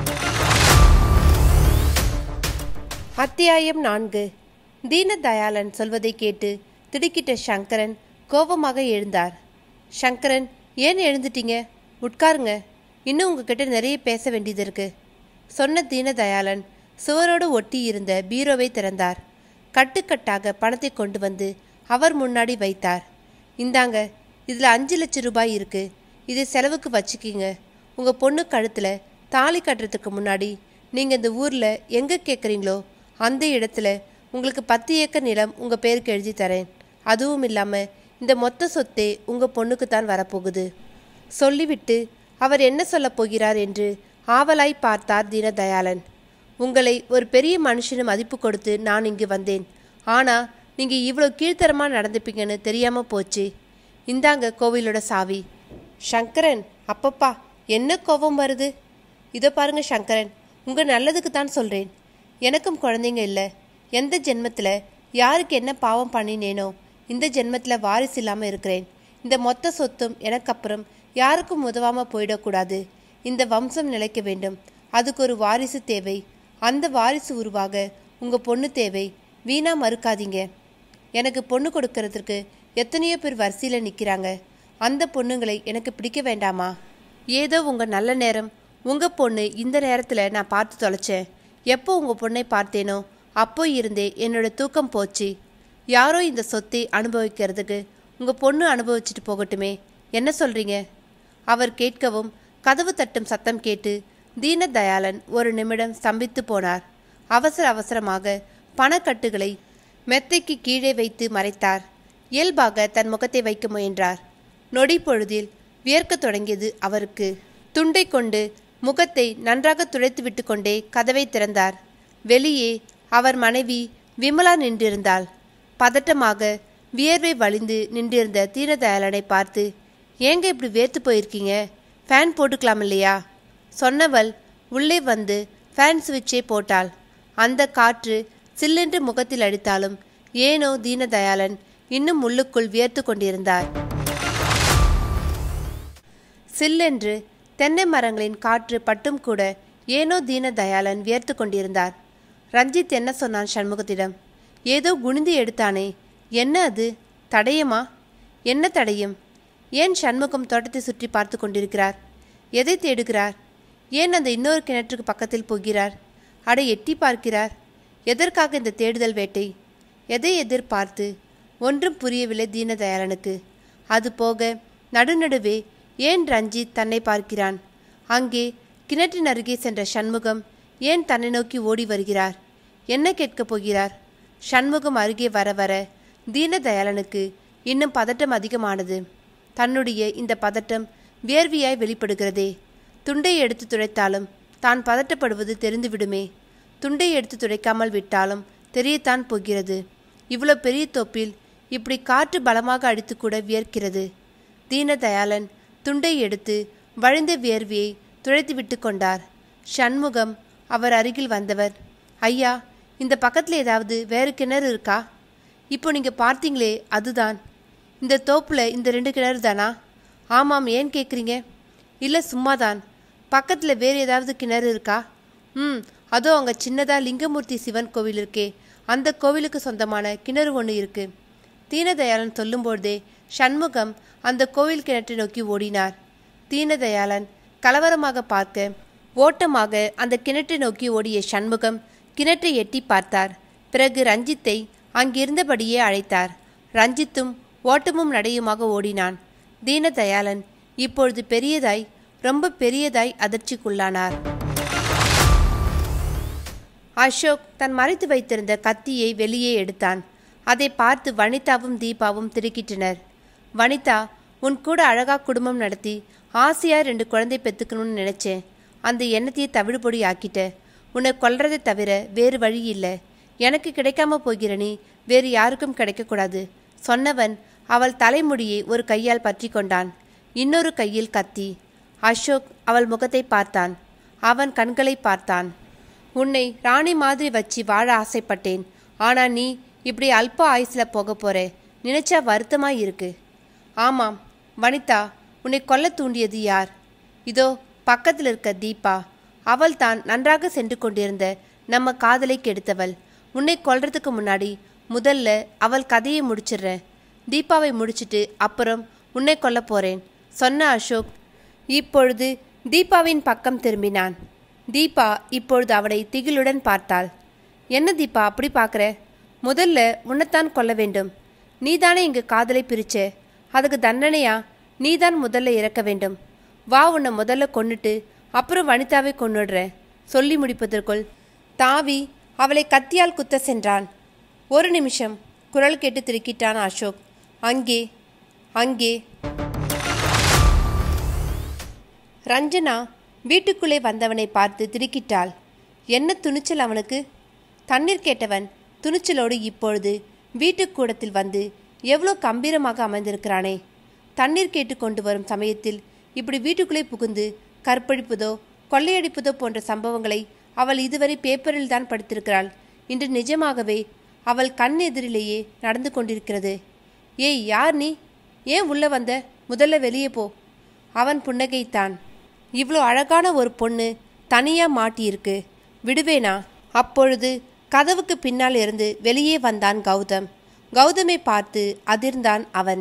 அத்தியாயம் நான்கு தீனதயாளன் சொல்வதை கேட்டு திடுக்கிட்ட சங்கரன் கோபமாக எழுந்தார் சங்கரன் ஏன் எழுந்துட்டீங்க உட்காருங்க இன்னும் உங்ககிட்ட நிறைய பேச வேண்டியது இருக்கு சொன்ன தீனதயாளன் சுவரோடு ஒட்டி இருந்த பீரோவை திறந்தார் கட்டுக்கட்டாக பணத்தை கொண்டு வந்து அவர் முன்னாடி வைத்தார் இந்தாங்க இதில் அஞ்சு லட்சம் ரூபாய் இருக்கு இதை செலவுக்கு வச்சுக்கிங்க உங்கள் பொண்ணு கழுத்தில் தாலி கட்டுறதுக்கு முன்னாடி நீங்கள் இந்த ஊரில் எங்கே கேட்குறீங்களோ அந்த இடத்துல உங்களுக்கு பத்து ஏக்கர் நிலம் உங்கள் பேருக்கு எழுதி தரேன் அதுவும் இல்லாமல் இந்த மொத்த சொத்தே உங்கள் பொண்ணுக்கு தான் வரப்போகுது சொல்லிவிட்டு அவர் என்ன சொல்லப் போகிறார் என்று ஆவலாய் பார்த்தார் தீனதயாளன் உங்களை ஒரு பெரிய மனுஷனு மதிப்பு கொடுத்து நான் இங்கு வந்தேன் ஆனால் நீங்கள் இவ்வளோ கீழ்த்தரமாக நடந்துப்பீங்கன்னு தெரியாமல் போச்சு இந்தாங்க கோவிலோட சாவி சங்கரன் அப்பப்பா என்ன கோபம் வருது இதோ பாருங்க சங்கரன் உங்கள் நல்லதுக்கு தான் சொல்கிறேன் எனக்கும் குழந்தைங்க இல்லை எந்த ஜென்மத்தில் யாருக்கு என்ன பாவம் பண்ணினேனோ இந்த ஜென்மத்தில் வாரிசு இல்லாமல் இருக்கிறேன் இந்த மொத்த சொத்தும் எனக்கு அப்புறம் யாருக்கும் உதவாமல் போயிடக்கூடாது இந்த வம்சம் நிலைக்க வேண்டும் அதுக்கு ஒரு வாரிசு தேவை அந்த வாரிசு உருவாக உங்கள் பொண்ணு தேவை வீணா மறுக்காதீங்க எனக்கு பொண்ணு கொடுக்கறதுக்கு எத்தனையோ பேர் வரிசையில் நிற்கிறாங்க அந்த பொண்ணுங்களை எனக்கு பிடிக்க வேண்டாமா ஏதோ உங்கள் நல்ல நேரம் உங்கள் பொண்ணு இந்த நேரத்தில் நான் பார்த்து தொலைச்சேன் எப்போ உங்கள் பொண்ணை பார்த்தேனோ அப்போ இருந்தே என்னோட தூக்கம் போச்சு யாரோ இந்த சொத்தை அனுபவிக்கிறதுக்கு உங்கள் பொண்ணு அனுபவிச்சுட்டு போகட்டுமே என்ன சொல்கிறீங்க அவர் கேட்கவும் கதவு தட்டும் சத்தம் கேட்டு தீனதயாளன் ஒரு நிமிடம் ஸ்தம்பித்து போனார் அவசர அவசரமாக பணக்கட்டுகளை மெத்தைக்கு கீழே வைத்து மறைத்தார் இயல்பாக தன் முகத்தை வைக்க முயன்றார் நொடி பொழுதில் வியர்க்கத் தொடங்கியது அவருக்கு துண்டை கொண்டு முகத்தை நன்றாக துடைத்து விட்டு கொண்டே கதவை திறந்தார் வெளியே அவர் மனைவி விமலா நின்றிருந்தாள் பதட்டமாக வியர்வை வழிந்து நின்றிருந்த தீனதயாளனை பார்த்து ஏங்க இப்படி வேர்த்து போயிருக்கீங்க ஃபேன் போட்டுக்கலாம் இல்லையா சொன்னவள் உள்ளே வந்து ஃபேன் சுவிட்சை போட்டாள் அந்த காற்று சில்லென்று முகத்தில் அடித்தாலும் ஏனோ தீனதயாளன் இன்னும் உள்ளுக்குள் வியர்த்து கொண்டிருந்தார் சில்லென்று தென்னை மரங்களின் காற்று பட்டும் கூட ஏனோ தீனதயாளன் வியர்த்து கொண்டிருந்தார் ரஞ்சித் என்ன சொன்னான் சண்முகத்திடம் ஏதோ குனிந்து எடுத்தானே என்ன அது தடயமா என்ன தடயம் ஏன் சண்முகம் தோட்டத்தை சுற்றி பார்த்து கொண்டிருக்கிறார் எதை தேடுகிறார் ஏன் அந்த இன்னொரு கிணற்றுக்கு பக்கத்தில் போகிறார் அட எட்டி பார்க்கிறார் எதற்காக இந்த தேடுதல் வேட்டை எதை எதிர்பார்த்து ஒன்றும் புரியவில்லை தீனதயாளனுக்கு அது போக நடுநடுவே ஏன் ரஞ்சித் தன்னை பார்க்கிறான் அங்கே கிணற்றின் அருகே சென்ற சண்முகம் ஏன் தன்னை நோக்கி ஓடி வருகிறார் என்ன கேட்கப் போகிறார் சண்முகம் அருகே வர வர தீனதயாளனுக்கு இன்னும் பதட்டம் அதிகமானது தன்னுடைய இந்த பதட்டம் வேர்வியாய் வெளிப்படுகிறதே துண்டை எடுத்து துடைத்தாலும் தான் பதட்டப்படுவது தெரிந்துவிடுமே துண்டை எடுத்து துடைக்காமல் விட்டாலும் தெரியத்தான் போகிறது இவ்வளோ பெரிய தோப்பில் இப்படி காற்று பலமாக அடித்து கூட வியர்க்கிறது தீனதயாளன் துண்டை எடுத்து வழிந்த வியர்வியை துடைத்து விட்டு கொண்டார் சண்முகம் அவர் அருகில் வந்தவர் ஐயா இந்த பக்கத்தில் ஏதாவது வேறு கிணறு இருக்கா இப்போ நீங்கள் பார்த்தீங்களே அதுதான் இந்த தோப்பில் இந்த ரெண்டு கிணறு தானா ஆமாம் ஏன் கேட்குறீங்க இல்லை சும்மாதான் பக்கத்தில் வேறு ஏதாவது கிணறு இருக்கா ம் அதோ அங்கே சின்னதாக லிங்கமூர்த்தி சிவன் கோவில் இருக்கே அந்த கோவிலுக்கு சொந்தமான கிணறு ஒன்று இருக்கு தீனதயாளன் சொல்லும்போதே சண்முகம் அந்த கோவில் கிணற்றை நோக்கி ஓடினார் தீனதயாளன் கலவரமாக பார்க்க ஓட்டமாக அந்த கிணற்றை நோக்கி ஓடிய சண்முகம் கிணற்றை எட்டி பார்த்தார் பிறகு ரஞ்சித்தை அங்கிருந்தபடியே அழைத்தார் ரஞ்சித்தும் ஓட்டமும் நடையுமாக ஓடினான் தீனதயாளன் இப்பொழுது பெரியதாய் ரொம்ப பெரியதாய் அதிர்ச்சிக்குள்ளானார் அசோக் தன் மறைத்து வைத்திருந்த கத்தியை வெளியே எடுத்தான் அதை பார்த்து வனிதாவும் தீபாவும் திடுக்கிட்டனர் வனிதா உன் கூட அழகா குடும்பம் நடத்தி ஆசையா ரெண்டு குழந்தை பெத்துக்கணும்னு நினைச்சேன் அந்த எண்ணத்தையே தவிடுபொடி ஆக்கிட்ட உன்னை கொல்றதை தவிர வேறு வழி இல்லை எனக்கு கிடைக்காம போகிற நீ வேறு யாருக்கும் கிடைக்கக்கூடாது சொன்னவன் அவள் தலைமுடியை ஒரு கையால் பற்றி கொண்டான் இன்னொரு கையில் கத்தி அசோக் அவள் முகத்தை பார்த்தான் அவன் கண்களை பார்த்தான் உன்னை ராணி மாதிரி வச்சு வாழ ஆசைப்பட்டேன் ஆனா நீ இப்படி அல்ப ஆயுசில் போக போற நினைச்சா வருத்தமா இருக்கு ஆமாம் வனிதா உன்னை கொல்ல தூண்டியது யார் இதோ பக்கத்தில் இருக்க தீபா அவள் தான் நன்றாக சென்று கொண்டிருந்த நம்ம காதலை கெடுத்தவள் உன்னை கொல்றதுக்கு முன்னாடி முதல்ல அவள் கதையை முடிச்சிடுறேன் தீபாவை முடிச்சிட்டு அப்புறம் உன்னை கொல்ல போறேன் சொன்ன அசோக் இப்பொழுது தீபாவின் பக்கம் திரும்பினான் தீபா இப்பொழுது அவளை திகிலுடன் பார்த்தாள் என்ன தீபா அப்படி பார்க்குற முதல்ல உன்னைத்தான் கொல்ல வேண்டும் நீதானே இங்கு காதலை பிரிச்ச அதுக்கு தண்டனையா நீதான் முதல்ல இறக்க வேண்டும் வா உன்னை முதல்ல கொன்னுட்டு அப்புறம் வனிதாவை கொன்னுடுறேன் சொல்லி முடிப்பதற்குள் தாவி அவளை கத்தியால் குத்த சென்றான் ஒரு நிமிஷம் குரல் கேட்டு திருக்கிட்டான் அசோக் அங்கே அங்கே ரஞ்சனா வீட்டுக்குள்ளே வந்தவனை பார்த்து திடுக்கிட்டாள் என்ன துணிச்சல் அவனுக்கு தண்ணீர் கேட்டவன் துணிச்சலோடு இப்பொழுது வீட்டுக்கூடத்தில் வந்து எவ்வளோ கம்பீரமாக அமர்ந்திருக்கிறானே தண்ணீர் கேட்டு கொண்டு வரும் சமயத்தில் இப்படி வீட்டுக்குள்ளே புகுந்து கற்பழிப்பதோ கொள்ளையடிப்பதோ போன்ற சம்பவங்களை அவள் இதுவரை பேப்பரில் தான் படித்திருக்கிறாள் இன்று நிஜமாகவே அவள் கண் எதிரிலேயே நடந்து கொண்டிருக்கிறது ஏய் யார் நீ ஏன் உள்ள வந்த முதல்ல வெளியே போ அவன் புன்னகைத்தான் இவ்வளோ அழகான ஒரு பொண்ணு தனியா மாட்டியிருக்கு விடுவேனா அப்பொழுது கதவுக்கு பின்னால் இருந்து வெளியே வந்தான் கௌதம் கௌதமை பார்த்து அதிர்ந்தான் அவன்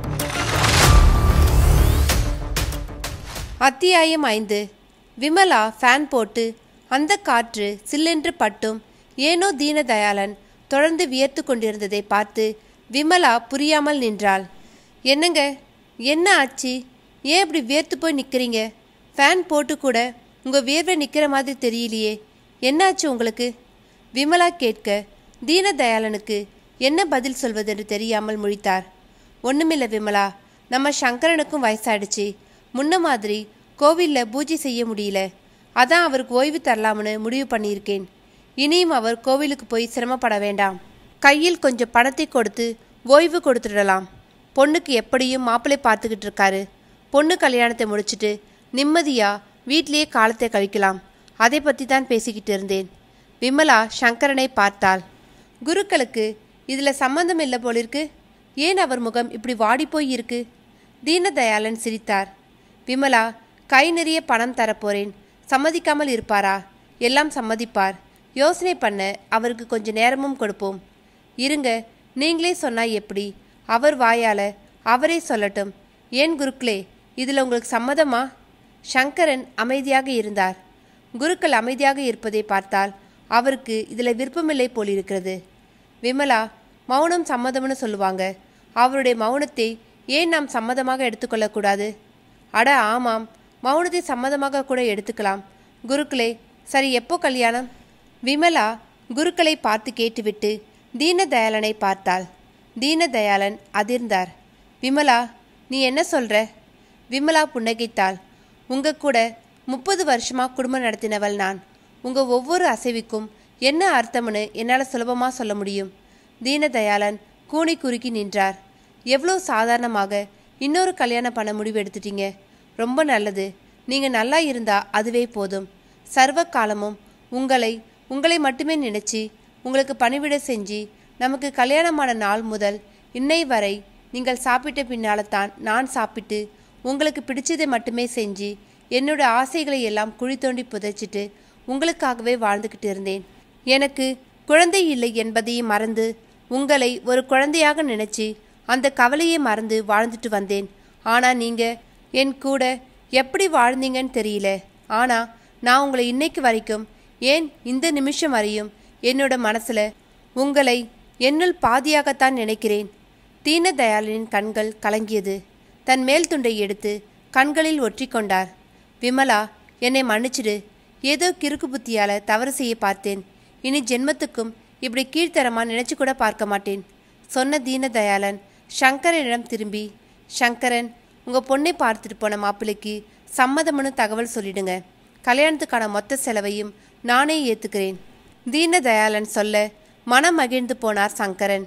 அத்தியாயம் ஐந்து விமலா ஃபேன் போட்டு அந்த காற்று சில்லென்று பட்டும் ஏனோ தீனதயாளன் தொடர்ந்து வியர்த்து கொண்டிருந்ததை பார்த்து விமலா புரியாமல் நின்றாள் என்னங்க என்ன ஆச்சு ஏன் இப்படி வியர்த்து போய் நிற்கிறீங்க ஃபேன் போட்டு கூட உங்கள் வியர்வை நிற்கிற மாதிரி தெரியலையே என்னாச்சு உங்களுக்கு விமலா கேட்க தீனதயாளனுக்கு என்ன பதில் சொல்வதென்று தெரியாமல் முழித்தார் ஒண்ணுமில்ல விமலா நம்ம சங்கரனுக்கும் வயசாயிடுச்சு முன்ன மாதிரி கோவிலில் பூஜை செய்ய முடியல அதான் அவருக்கு ஓய்வு தரலாம்னு முடிவு பண்ணியிருக்கேன் இனியும் அவர் கோவிலுக்கு போய் சிரமப்பட வேண்டாம் கையில் கொஞ்சம் பணத்தை கொடுத்து ஓய்வு கொடுத்துடலாம் பொண்ணுக்கு எப்படியும் மாப்பிள்ளை பார்த்துக்கிட்டு இருக்காரு பொண்ணு கல்யாணத்தை முடிச்சிட்டு நிம்மதியா வீட்லயே காலத்தை கழிக்கலாம் அதை பற்றி தான் பேசிக்கிட்டு இருந்தேன் விமலா சங்கரனை பார்த்தாள் குருக்களுக்கு இதில் சம்மந்தம் இல்லை போலிருக்கு ஏன் அவர் முகம் இப்படி வாடிப்போய் இருக்கு தீனதயாளன் சிரித்தார் விமலா கை நிறைய பணம் தரப்போறேன் சம்மதிக்காமல் இருப்பாரா எல்லாம் சம்மதிப்பார் யோசனை பண்ண அவருக்கு கொஞ்ச நேரமும் கொடுப்போம் இருங்க நீங்களே சொன்னா எப்படி அவர் வாயால அவரே சொல்லட்டும் ஏன் குருக்களே இதில் உங்களுக்கு சம்மதமா சங்கரன் அமைதியாக இருந்தார் குருக்கள் அமைதியாக இருப்பதை பார்த்தால் அவருக்கு இதில் விருப்பமில்லை போலிருக்கிறது விமலா மௌனம் சம்மதம்னு சொல்லுவாங்க அவருடைய மௌனத்தை ஏன் நாம் சம்மதமாக எடுத்துக்கொள்ளக்கூடாது அட ஆமாம் மௌனத்தை சம்மதமாக கூட எடுத்துக்கலாம் குருக்களே சரி எப்போ கல்யாணம் விமலா குருக்களை பார்த்து கேட்டுவிட்டு தீனதயாளனை பார்த்தாள் தீனதயாளன் அதிர்ந்தார் விமலா நீ என்ன சொல்ற விமலா புன்னகைத்தாள் உங்க கூட முப்பது வருஷமா குடும்பம் நடத்தினவள் நான் உங்க ஒவ்வொரு அசைவுக்கும் என்ன அர்த்தம்னு என்னால் சுலபமாக சொல்ல முடியும் தீனதயாளன் கூனி குறுக்கி நின்றார் எவ்வளோ சாதாரணமாக இன்னொரு கல்யாணம் பண்ண முடிவு எடுத்துட்டீங்க ரொம்ப நல்லது நீங்கள் நல்லா இருந்தா அதுவே போதும் சர்வ காலமும் உங்களை உங்களை மட்டுமே நினைச்சு உங்களுக்கு பணிவிட செஞ்சு நமக்கு கல்யாணமான நாள் முதல் இன்னை வரை நீங்கள் சாப்பிட்ட பின்னால தான் நான் சாப்பிட்டு உங்களுக்கு பிடிச்சதை மட்டுமே செஞ்சு என்னோட ஆசைகளை எல்லாம் குழி தோண்டி புதைச்சிட்டு உங்களுக்காகவே வாழ்ந்துக்கிட்டு இருந்தேன் எனக்கு குழந்தை இல்லை என்பதையும் மறந்து உங்களை ஒரு குழந்தையாக நினைச்சு அந்த கவலையை மறந்து வாழ்ந்துட்டு வந்தேன் ஆனா நீங்க என் கூட எப்படி வாழ்ந்தீங்கன்னு தெரியல ஆனா நான் உங்களை இன்னைக்கு வரைக்கும் ஏன் இந்த நிமிஷம் வரையும் என்னோட மனசுல உங்களை என்னுள் பாதியாகத்தான் நினைக்கிறேன் தீனதயாளனின் கண்கள் கலங்கியது தன் மேல் துண்டை எடுத்து கண்களில் ஒற்றிக்கொண்டார் விமலா என்னை மன்னிச்சிடு ஏதோ கிறுக்கு புத்தியால தவறு செய்ய பார்த்தேன் இனி ஜென்மத்துக்கும் இப்படி கீழ்த்தரமா நினைச்சு கூட பார்க்க மாட்டேன் சொன்ன தீனதயாளன் சங்கரனிடம் திரும்பி சங்கரன் உங்க பொண்ணை பார்த்துட்டு போன மாப்பிள்ளைக்கு சம்மதம்னு தகவல் சொல்லிடுங்க கல்யாணத்துக்கான மொத்த செலவையும் நானே ஏத்துக்கிறேன் தீனதயாளன் சொல்ல மனம் மகிழ்ந்து போனார் சங்கரன்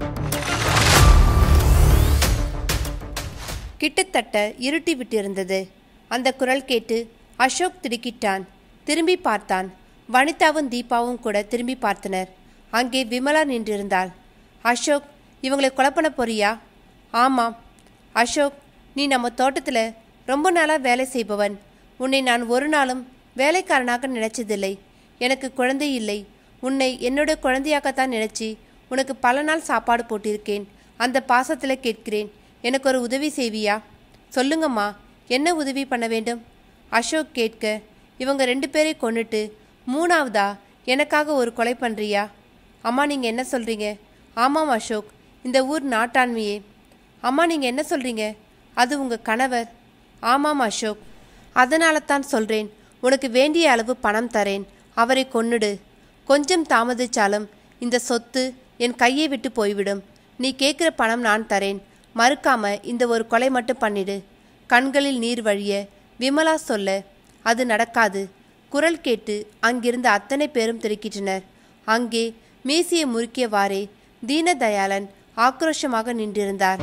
கிட்டத்தட்ட இருட்டி விட்டிருந்தது அந்த குரல் கேட்டு அசோக் திடுக்கிட்டான் திரும்பி பார்த்தான் வனிதாவும் தீபாவும் கூட திரும்பி பார்த்தனர் அங்கே விமலா நின்றிருந்தாள் அசோக் இவங்களை கொலை பண்ண போறியா ஆமாம் அசோக் நீ நம்ம தோட்டத்தில் ரொம்ப நாளாக வேலை செய்பவன் உன்னை நான் ஒரு நாளும் வேலைக்காரனாக நினைச்சதில்லை எனக்கு குழந்தை இல்லை உன்னை என்னோட குழந்தையாகத்தான் நினைச்சு உனக்கு பல நாள் சாப்பாடு போட்டிருக்கேன் அந்த பாசத்தில் கேட்கிறேன் எனக்கு ஒரு உதவி செய்வியா சொல்லுங்கம்மா என்ன உதவி பண்ண வேண்டும் அசோக் கேட்க இவங்க ரெண்டு பேரை கொன்னுட்டு மூணாவதா எனக்காக ஒரு கொலை பண்ணுறியா அம்மா நீங்கள் என்ன சொல்கிறீங்க ஆமாம் அசோக் இந்த ஊர் நாட்டாண்மையே அம்மா நீங்கள் என்ன சொல்கிறீங்க அது உங்கள் கணவர் ஆமாம் அசோக் அதனால தான் சொல்கிறேன் உனக்கு வேண்டிய அளவு பணம் தரேன் அவரை கொன்னுடு கொஞ்சம் தாமதிச்சாலும் இந்த சொத்து என் கையை விட்டு போய்விடும் நீ கேட்குற பணம் நான் தரேன் மறுக்காம இந்த ஒரு கொலை மட்டும் பண்ணிடு கண்களில் நீர் வழிய விமலா சொல்ல அது நடக்காது குரல் கேட்டு அங்கிருந்த அத்தனை பேரும் திடுக்கிட்டனர் அங்கே மீசியை முறுக்கியவாறே தீனதயாளன் ஆக்ரோஷமாக நின்றிருந்தார்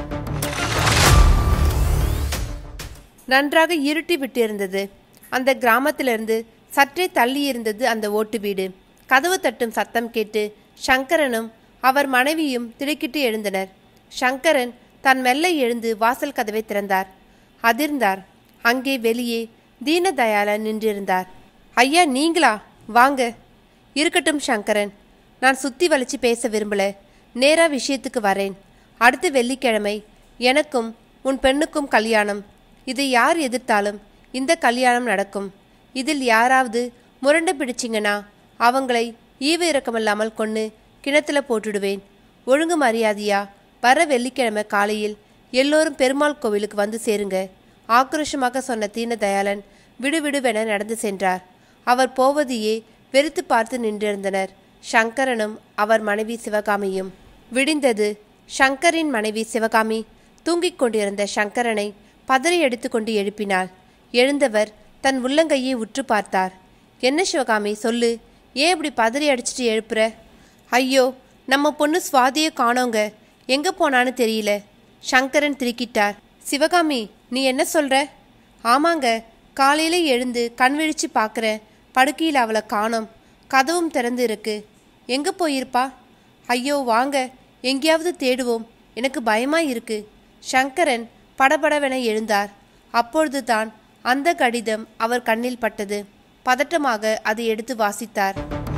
நன்றாக இருட்டி விட்டிருந்தது அந்த கிராமத்திலிருந்து சற்றே தள்ளி இருந்தது அந்த ஓட்டு வீடு கதவு தட்டும் சத்தம் கேட்டு சங்கரனும் அவர் மனைவியும் திடுக்கிட்டு எழுந்தனர் சங்கரன் தன் மெல்ல எழுந்து வாசல் கதவை திறந்தார் அதிர்ந்தார் அங்கே வெளியே தீனதயாளன் நின்றிருந்தார் ஐயா நீங்களா வாங்க இருக்கட்டும் சங்கரன் நான் சுத்தி வலிச்சு பேச விரும்பல நேரா விஷயத்துக்கு வரேன் அடுத்த வெள்ளிக்கிழமை எனக்கும் உன் பெண்ணுக்கும் கல்யாணம் இதை யார் எதிர்த்தாலும் இந்த கல்யாணம் நடக்கும் இதில் யாராவது முரண்டு பிடிச்சிங்கன்னா அவங்களை ஈவு இறக்கமில்லாமல் கொன்னு கிணத்துல போட்டுடுவேன் ஒழுங்கு மரியாதையா வர வெள்ளிக்கிழமை காலையில் எல்லோரும் பெருமாள் கோவிலுக்கு வந்து சேருங்க ஆக்ரோஷமாக சொன்ன தீனதயாளன் விடுவிடுவென நடந்து சென்றார் அவர் போவதையே வெறுத்து பார்த்து நின்றிருந்தனர் சங்கரனும் அவர் மனைவி சிவகாமியும் விடிந்தது சங்கரின் மனைவி சிவகாமி தூங்கிக் கொண்டிருந்த சங்கரனை பதறி எடுத்துக்கொண்டு எழுப்பினாள் எழுந்தவர் தன் உள்ளங்கையை உற்று பார்த்தார் என்ன சிவகாமி சொல்லு ஏன் இப்படி பதறி அடிச்சிட்டு எழுப்புற ஐயோ நம்ம பொண்ணு சுவாதியை காணோங்க எங்க போனான்னு தெரியல சங்கரன் திருக்கிட்டார் சிவகாமி நீ என்ன சொல்ற ஆமாங்க காலையில எழுந்து கண் விழிச்சு பார்க்குறேன் படுக்கையில் அவளை காணோம் கதவும் திறந்து இருக்கு எங்க போயிருப்பா ஐயோ வாங்க எங்கேயாவது தேடுவோம் எனக்கு பயமா இருக்கு சங்கரன் படபடவென எழுந்தார் அப்பொழுது தான் அந்த கடிதம் அவர் கண்ணில் பட்டது பதட்டமாக அதை எடுத்து வாசித்தார்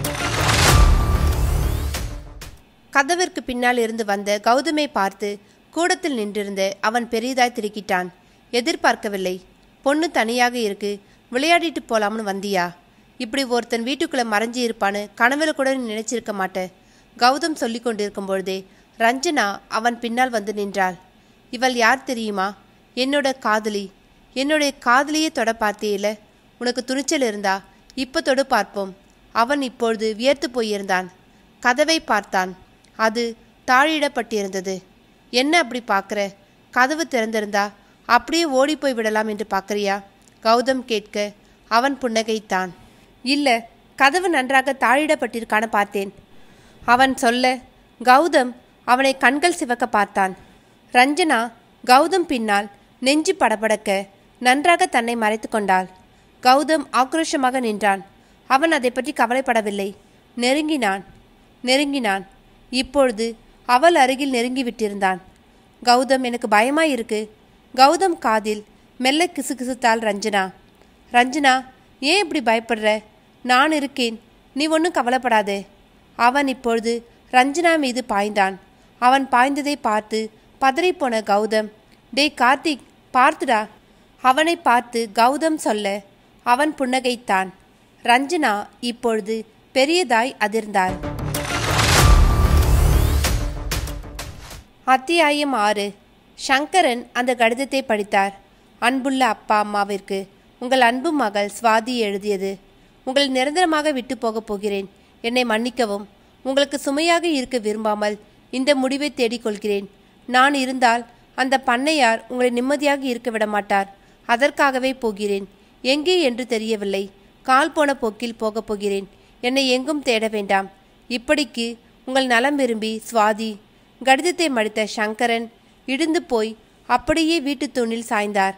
கதவிற்கு பின்னால் இருந்து வந்த கௌதமை பார்த்து கூடத்தில் நின்றிருந்த அவன் பெரிதாய் திடுக்கிட்டான் எதிர்பார்க்கவில்லை பொண்ணு தனியாக இருக்கு விளையாடிட்டு போலாம்னு வந்தியா இப்படி ஒருத்தன் வீட்டுக்குள்ள மறைஞ்சு இருப்பான்னு கனவுல கூட நீ நினைச்சிருக்க மாட்டே கௌதம் சொல்லி கொண்டிருக்கும் பொழுதே ரஞ்சனா அவன் பின்னால் வந்து நின்றாள் இவள் யார் தெரியுமா என்னோட காதலி என்னுடைய காதலியே தொட பார்த்தேயில உனக்கு துணிச்சல் இருந்தா இப்ப தொடு பார்ப்போம் அவன் இப்பொழுது வியர்த்து போயிருந்தான் கதவை பார்த்தான் அது தாழிடப்பட்டிருந்தது என்ன அப்படி பார்க்குற கதவு திறந்திருந்தா அப்படியே ஓடி போய் விடலாம் என்று பார்க்கறியா கௌதம் கேட்க அவன் புன்னகைத்தான் இல்ல கதவு நன்றாக தாழிடப்பட்டிருக்கான பார்த்தேன் அவன் சொல்ல கௌதம் அவனை கண்கள் சிவக்க பார்த்தான் ரஞ்சனா கௌதம் பின்னால் நெஞ்சு படபடக்க நன்றாக தன்னை மறைத்து கொண்டாள் கௌதம் ஆக்ரோஷமாக நின்றான் அவன் அதை பற்றி கவலைப்படவில்லை நெருங்கினான் நெருங்கினான் இப்பொழுது அவள் அருகில் நெருங்கி விட்டிருந்தான் கௌதம் எனக்கு பயமா இருக்கு கௌதம் காதில் மெல்ல கிசுகிசுத்தாள் ரஞ்சனா ரஞ்சனா ஏன் இப்படி பயப்படுற நான் இருக்கேன் நீ ஒன்றும் கவலைப்படாதே அவன் இப்பொழுது ரஞ்சனா மீது பாய்ந்தான் அவன் பாய்ந்ததை பார்த்து பதறிப்போன கௌதம் டேய் கார்த்திக் பார்த்துடா அவனை பார்த்து கௌதம் சொல்ல அவன் புன்னகைத்தான் ரஞ்சனா இப்பொழுது பெரியதாய் அதிர்ந்தாள் அத்தியாயம் ஆறு சங்கரன் அந்த கடிதத்தை படித்தார் அன்புள்ள அப்பா அம்மாவிற்கு உங்கள் அன்பு மகள் சுவாதி எழுதியது உங்களை நிரந்தரமாக விட்டு போகப் போகிறேன் என்னை மன்னிக்கவும் உங்களுக்கு சுமையாக இருக்க விரும்பாமல் இந்த முடிவை தேடிக்கொள்கிறேன் நான் இருந்தால் அந்த பண்ணையார் உங்களை நிம்மதியாக இருக்க விட மாட்டார் அதற்காகவே போகிறேன் எங்கே என்று தெரியவில்லை கால் போன போக்கில் போகப் போகிறேன் என்னை எங்கும் தேட வேண்டாம் இப்படிக்கு உங்கள் நலம் விரும்பி சுவாதி கடிதத்தை மடித்த சங்கரன் இடிந்து போய் அப்படியே வீட்டுத் தூணில் சாய்ந்தார்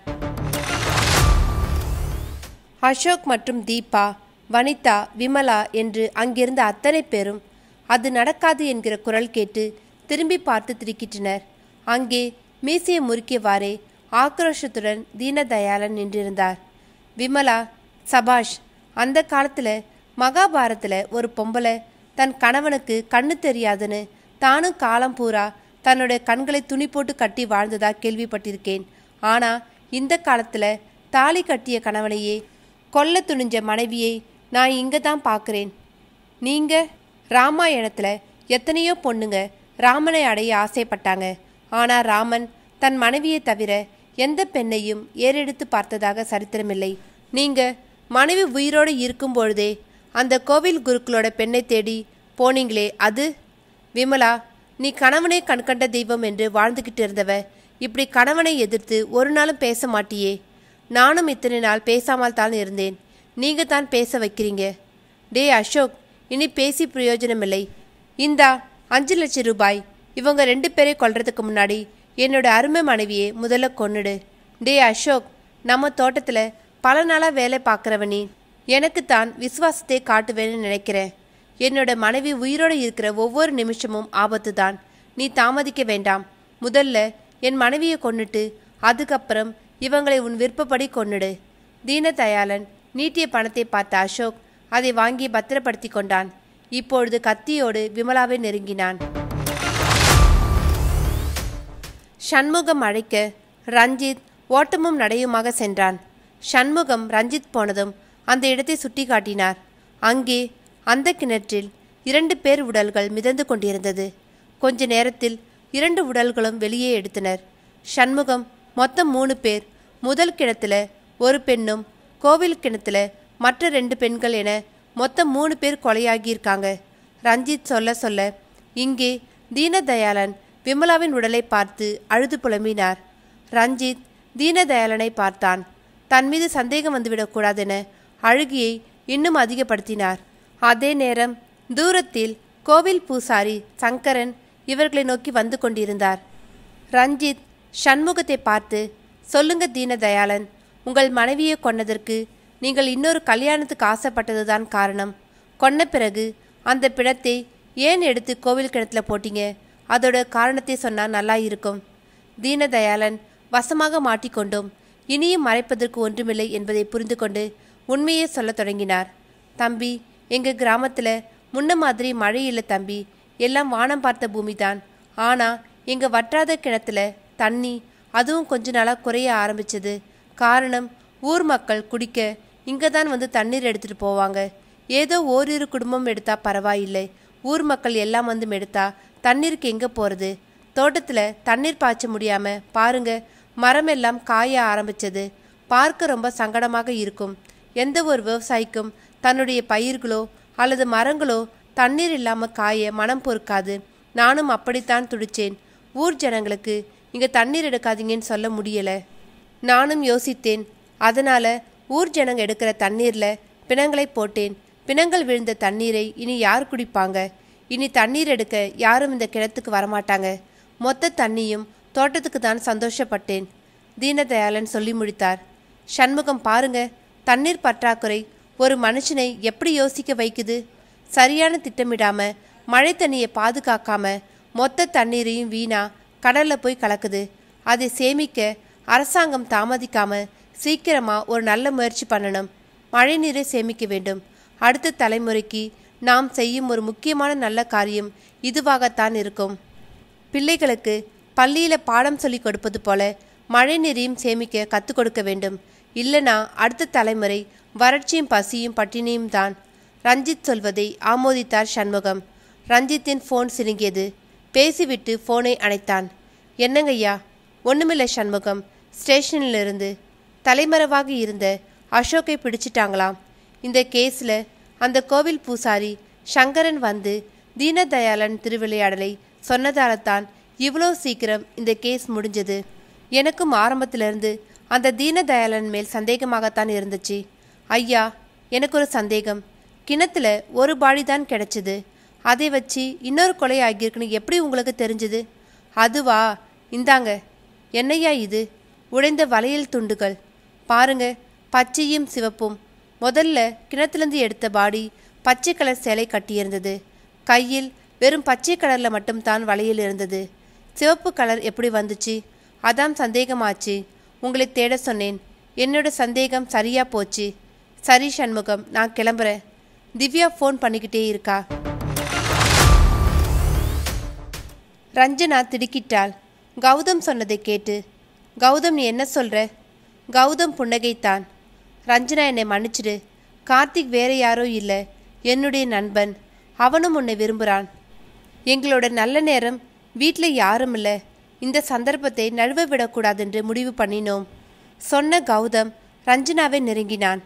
அசோக் மற்றும் தீபா வனிதா விமலா என்று அங்கிருந்த அத்தனை பேரும் அது நடக்காது என்கிற குரல் கேட்டு திரும்பி பார்த்து திடுக்கிட்டனர் அங்கே மீசையை முறுக்கியவாறே ஆக்ரோஷத்துடன் தீனதயாளன் நின்றிருந்தார் விமலா சபாஷ் அந்த காலத்துல மகாபாரத்தில் ஒரு பொம்பளை தன் கணவனுக்கு கண்ணு தெரியாதுன்னு தானும் காலம் பூரா தன்னுடைய கண்களை துணி போட்டு கட்டி வாழ்ந்ததா கேள்விப்பட்டிருக்கேன் ஆனா இந்த காலத்துல தாலி கட்டிய கணவனையே கொல்ல துணிஞ்ச மனைவியை நான் இங்க தான் பார்க்குறேன் நீங்க ராமாயணத்துல எத்தனையோ பொண்ணுங்க ராமனை அடைய ஆசைப்பட்டாங்க ஆனா ராமன் தன் மனைவியை தவிர எந்த பெண்ணையும் ஏறெடுத்து பார்த்ததாக சரித்திரமில்லை நீங்க மனைவி உயிரோடு இருக்கும் பொழுதே அந்த கோவில் குருக்களோட பெண்ணை தேடி போனீங்களே அது விமலா நீ கணவனே கண்கண்ட தெய்வம் என்று வாழ்ந்துக்கிட்டு இருந்தவ இப்படி கணவனை எதிர்த்து ஒரு நாளும் பேச மாட்டியே நானும் இத்தனை நாள் பேசாமல் தான் இருந்தேன் நீங்க தான் பேச வைக்கிறீங்க டே அசோக் இனி பேசி பிரயோஜனமில்லை இந்தா அஞ்சு லட்சம் ரூபாய் இவங்க ரெண்டு பேரை கொல்றதுக்கு முன்னாடி என்னோட அருமை மனைவியை முதல்ல கொன்னுடு டே அசோக் நம்ம தோட்டத்தில் பல நாளாக வேலை பார்க்குறவ நீ எனக்கு தான் விசுவாசத்தை காட்டுவேன்னு நினைக்கிறேன் என்னோட மனைவி உயிரோடு இருக்கிற ஒவ்வொரு நிமிஷமும் ஆபத்து தான் நீ தாமதிக்க வேண்டாம் முதல்ல என் மனைவியை கொன்னுட்டு அதுக்கப்புறம் இவங்களை உன் விருப்பப்படி கொன்னுடு தீனதயாளன் நீட்டிய பணத்தை பார்த்த அசோக் அதை வாங்கி பத்திரப்படுத்தி கொண்டான் இப்பொழுது கத்தியோடு விமலாவை நெருங்கினான் சண்முகம் அழைக்க ரஞ்சித் ஓட்டமும் நடையுமாக சென்றான் சண்முகம் ரஞ்சித் போனதும் அந்த இடத்தை சுட்டி காட்டினார் அங்கே அந்த கிணற்றில் இரண்டு பேர் உடல்கள் மிதந்து கொண்டிருந்தது கொஞ்ச நேரத்தில் இரண்டு உடல்களும் வெளியே எடுத்தனர் சண்முகம் மொத்தம் மூணு பேர் முதல் கிணத்துல ஒரு பெண்ணும் கோவில் கிணத்துல மற்ற ரெண்டு பெண்கள் என மொத்தம் மூணு பேர் கொலையாகியிருக்காங்க ரஞ்சித் சொல்ல சொல்ல இங்கே தீனதயாளன் விமலாவின் உடலை பார்த்து அழுது புலம்பினார் ரஞ்சித் தீனதயாளனை பார்த்தான் தன் மீது சந்தேகம் வந்துவிடக்கூடாதென அழுகியை இன்னும் அதிகப்படுத்தினார் அதே நேரம் தூரத்தில் கோவில் பூசாரி சங்கரன் இவர்களை நோக்கி வந்து கொண்டிருந்தார் ரஞ்சித் சண்முகத்தை பார்த்து சொல்லுங்க தீனதயாளன் உங்கள் மனைவியை கொன்னதற்கு நீங்கள் இன்னொரு கல்யாணத்துக்கு ஆசைப்பட்டதுதான் காரணம் கொன்ன பிறகு அந்த பிணத்தை ஏன் எடுத்து கோவில் கிணத்துல போட்டீங்க அதோட காரணத்தை சொன்னா நல்லா இருக்கும் தீனதயாளன் வசமாக மாட்டிக்கொண்டோம் இனியும் மறைப்பதற்கு ஒன்றுமில்லை என்பதை புரிந்து கொண்டு உண்மையை சொல்லத் தொடங்கினார் தம்பி எங்க கிராமத்துல முன்ன மாதிரி மழை இல்லை தம்பி எல்லாம் வானம் பார்த்த பூமி தான் ஆனா எங்க வற்றாத கிணத்துல தண்ணி அதுவும் கொஞ்ச நாளா குறைய ஆரம்பிச்சது காரணம் ஊர் மக்கள் குடிக்க இங்க தான் வந்து தண்ணீர் எடுத்துட்டு போவாங்க ஏதோ ஓரிரு குடும்பம் எடுத்தா பரவாயில்லை ஊர் மக்கள் எல்லாம் வந்து எடுத்தா தண்ணீருக்கு எங்க போறது தோட்டத்துல தண்ணீர் பாய்ச்ச முடியாம பாருங்க மரம் எல்லாம் காய ஆரம்பிச்சது பார்க்க ரொம்ப சங்கடமாக இருக்கும் எந்த ஒரு விவசாயிக்கும் தன்னுடைய பயிர்களோ அல்லது மரங்களோ தண்ணீர் இல்லாம காய மனம் பொறுக்காது நானும் அப்படித்தான் துடிச்சேன் ஊர் ஜனங்களுக்கு இங்க தண்ணீர் எடுக்காதீங்கன்னு சொல்ல முடியல நானும் யோசித்தேன் அதனால ஊர் ஜனங்க எடுக்கிற தண்ணீர்ல பிணங்களை போட்டேன் பிணங்கள் விழுந்த தண்ணீரை இனி யார் குடிப்பாங்க இனி தண்ணீர் எடுக்க யாரும் இந்த கிணத்துக்கு வரமாட்டாங்க மொத்த தண்ணியும் தோட்டத்துக்கு தான் சந்தோஷப்பட்டேன் தீனதயாளன் சொல்லி முடித்தார் சண்முகம் பாருங்க தண்ணீர் பற்றாக்குறை ஒரு மனுஷனை எப்படி யோசிக்க வைக்குது சரியான திட்டமிடாம மழை தண்ணியை பாதுகாக்காம மொத்த தண்ணீரையும் வீணா கடல்ல போய் கலக்குது அதை சேமிக்க அரசாங்கம் தாமதிக்காம சீக்கிரமா ஒரு நல்ல முயற்சி பண்ணணும் மழை நீரை சேமிக்க வேண்டும் அடுத்த தலைமுறைக்கு நாம் செய்யும் ஒரு முக்கியமான நல்ல காரியம் இதுவாகத்தான் இருக்கும் பிள்ளைகளுக்கு பள்ளியில பாடம் சொல்லி கொடுப்பது போல மழை நீரையும் சேமிக்க கற்றுக் கொடுக்க வேண்டும் இல்லனா அடுத்த தலைமுறை வறட்சியும் பசியும் பட்டினியும் தான் ரஞ்சித் சொல்வதை ஆமோதித்தார் சண்முகம் ரஞ்சித்தின் ஃபோன் சினுங்கியது பேசிவிட்டு ஃபோனை அணைத்தான் என்னங்கய்யா ஒண்ணுமில்லை சண்முகம் ஸ்டேஷனிலிருந்து தலைமறைவாக இருந்த அசோக்கை பிடிச்சிட்டாங்களாம் இந்த கேஸில் அந்த கோவில் பூசாரி சங்கரன் வந்து தீனதயாளன் திருவிளையாடலை சொன்னதால தான் இவ்வளோ சீக்கிரம் இந்த கேஸ் முடிஞ்சது எனக்கும் ஆரம்பத்திலிருந்து அந்த தீனதயாளன் மேல் சந்தேகமாகத்தான் இருந்துச்சு ஐயா எனக்கு ஒரு சந்தேகம் கிணத்துல ஒரு பாடி தான் கிடைச்சது அதை வச்சு இன்னொரு கொலை ஆகியிருக்குன்னு எப்படி உங்களுக்கு தெரிஞ்சது அதுவா இந்தாங்க என்னையா இது உடைந்த வளையல் துண்டுகள் பாருங்க பச்சையும் சிவப்பும் முதல்ல கிணத்துலேருந்து எடுத்த பாடி பச்சை கலர் சேலை கட்டியிருந்தது கையில் வெறும் பச்சை கலரில் மட்டும்தான் வளையல் இருந்தது சிவப்பு கலர் எப்படி வந்துச்சு அதான் சந்தேகமாச்சு உங்களை தேட சொன்னேன் என்னோட சந்தேகம் சரியா போச்சு சரி சண்முகம் நான் கிளம்புறேன் திவ்யா ஃபோன் பண்ணிக்கிட்டே இருக்கா ரஞ்சனா திடுக்கிட்டாள் கௌதம் சொன்னதை கேட்டு கௌதம் நீ என்ன சொல்ற கௌதம் புன்னகைத்தான் ரஞ்சனா என்னை மன்னிச்சிடு கார்த்திக் வேற யாரோ இல்லை என்னுடைய நண்பன் அவனும் உன்னை விரும்புகிறான் எங்களோட நல்ல நேரம் வீட்டில் யாரும் இல்லை இந்த சந்தர்ப்பத்தை நழுவ விடக்கூடாதென்று முடிவு பண்ணினோம் சொன்ன கௌதம் ரஞ்சனாவை நெருங்கினான்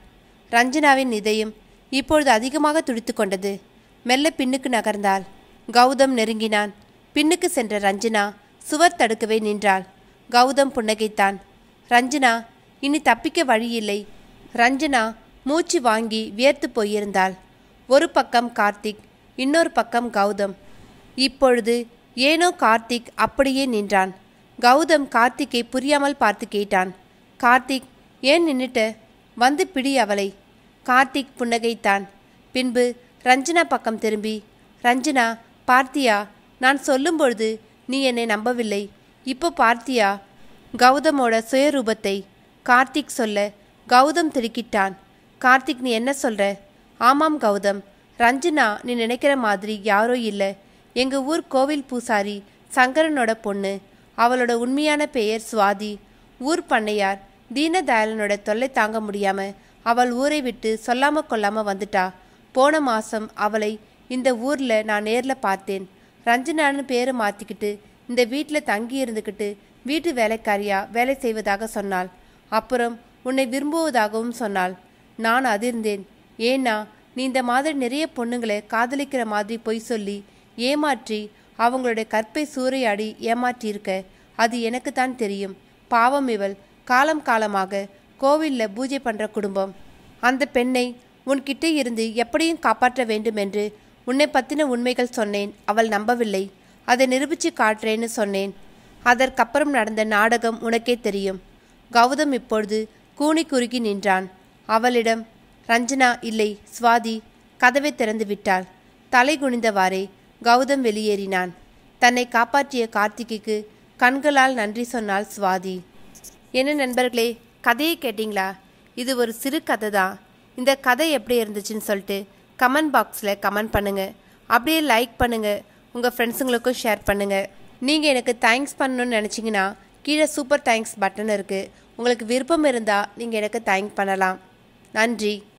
ரஞ்சனாவின் இதயம் இப்பொழுது அதிகமாக துடித்து கொண்டது மெல்ல பின்னுக்கு நகர்ந்தாள் கௌதம் நெருங்கினான் பின்னுக்கு சென்ற ரஞ்சனா சுவர் தடுக்கவே நின்றாள் கௌதம் புன்னகைத்தான் ரஞ்சனா இனி தப்பிக்க வழியில்லை ரஞ்சனா மூச்சு வாங்கி வியர்த்து போயிருந்தாள் ஒரு பக்கம் கார்த்திக் இன்னொரு பக்கம் கௌதம் இப்பொழுது ஏனோ கார்த்திக் அப்படியே நின்றான் கௌதம் கார்த்திக்கை புரியாமல் பார்த்து கேட்டான் கார்த்திக் ஏன் நின்னுட்ட வந்து பிடி அவளை கார்த்திக் புன்னகைத்தான் பின்பு ரஞ்சனா பக்கம் திரும்பி ரஞ்சனா பார்த்தியா நான் சொல்லும்பொழுது நீ என்னை நம்பவில்லை இப்போ பார்த்தியா கௌதமோட சுயரூபத்தை கார்த்திக் சொல்ல கௌதம் திடுக்கிட்டான் கார்த்திக் நீ என்ன சொல்ற ஆமாம் கௌதம் ரஞ்சனா நீ நினைக்கிற மாதிரி யாரோ இல்லை எங்க ஊர் கோவில் பூசாரி சங்கரனோட பொண்ணு அவளோட உண்மையான பெயர் சுவாதி ஊர் பண்ணையார் தீனதயாளனோட தொல்லை தாங்க முடியாம அவள் ஊரை விட்டு சொல்லாம கொள்ளாம வந்துட்டா போன மாசம் அவளை இந்த ஊர்ல நான் நேர்ல பார்த்தேன் ரஞ்சனான்னு பேரை மாத்திக்கிட்டு இந்த வீட்டில் தங்கி இருந்துக்கிட்டு வீட்டு வேலைக்காரியா வேலை செய்வதாக சொன்னாள் அப்புறம் உன்னை விரும்புவதாகவும் சொன்னாள் நான் அதிர்ந்தேன் ஏன்னா நீ இந்த மாதிரி நிறைய பொண்ணுங்களை காதலிக்கிற மாதிரி பொய் சொல்லி ஏமாற்றி அவங்களுடைய கற்பை சூறையாடி ஏமாற்றியிருக்க அது எனக்கு தான் தெரியும் பாவம் இவள் காலம் காலமாக கோவில்ல பூஜை பண்ற குடும்பம் அந்த பெண்ணை உன்கிட்ட இருந்து எப்படியும் காப்பாற்ற வேண்டும் என்று உன்னை பத்தின உண்மைகள் சொன்னேன் அவள் நம்பவில்லை அதை நிரூபிச்சு காட்டுறேன்னு சொன்னேன் அதற்கப்புறம் நடந்த நாடகம் உனக்கே தெரியும் கௌதம் இப்பொழுது கூனி குறுகி நின்றான் அவளிடம் ரஞ்சனா இல்லை சுவாதி கதவை திறந்து விட்டாள் தலை குனிந்தவாறே கௌதம் வெளியேறினான் தன்னை காப்பாற்றிய கார்த்திகைக்கு கண்களால் நன்றி சொன்னாள் சுவாதி என்ன நண்பர்களே கதையை கேட்டிங்களா இது ஒரு சிறு கதை தான் இந்த கதை எப்படி இருந்துச்சுன்னு சொல்லிட்டு கமெண்ட் பாக்ஸில் கமெண்ட் பண்ணுங்கள் அப்படியே லைக் பண்ணுங்கள் உங்கள் ஃப்ரெண்ட்ஸுங்களுக்கும் ஷேர் பண்ணுங்கள் நீங்கள் எனக்கு தேங்க்ஸ் பண்ணணும்னு நினச்சிங்கன்னா கீழே சூப்பர் தேங்க்ஸ் பட்டன் இருக்குது உங்களுக்கு விருப்பம் இருந்தால் நீங்கள் எனக்கு தேங்க் பண்ணலாம் நன்றி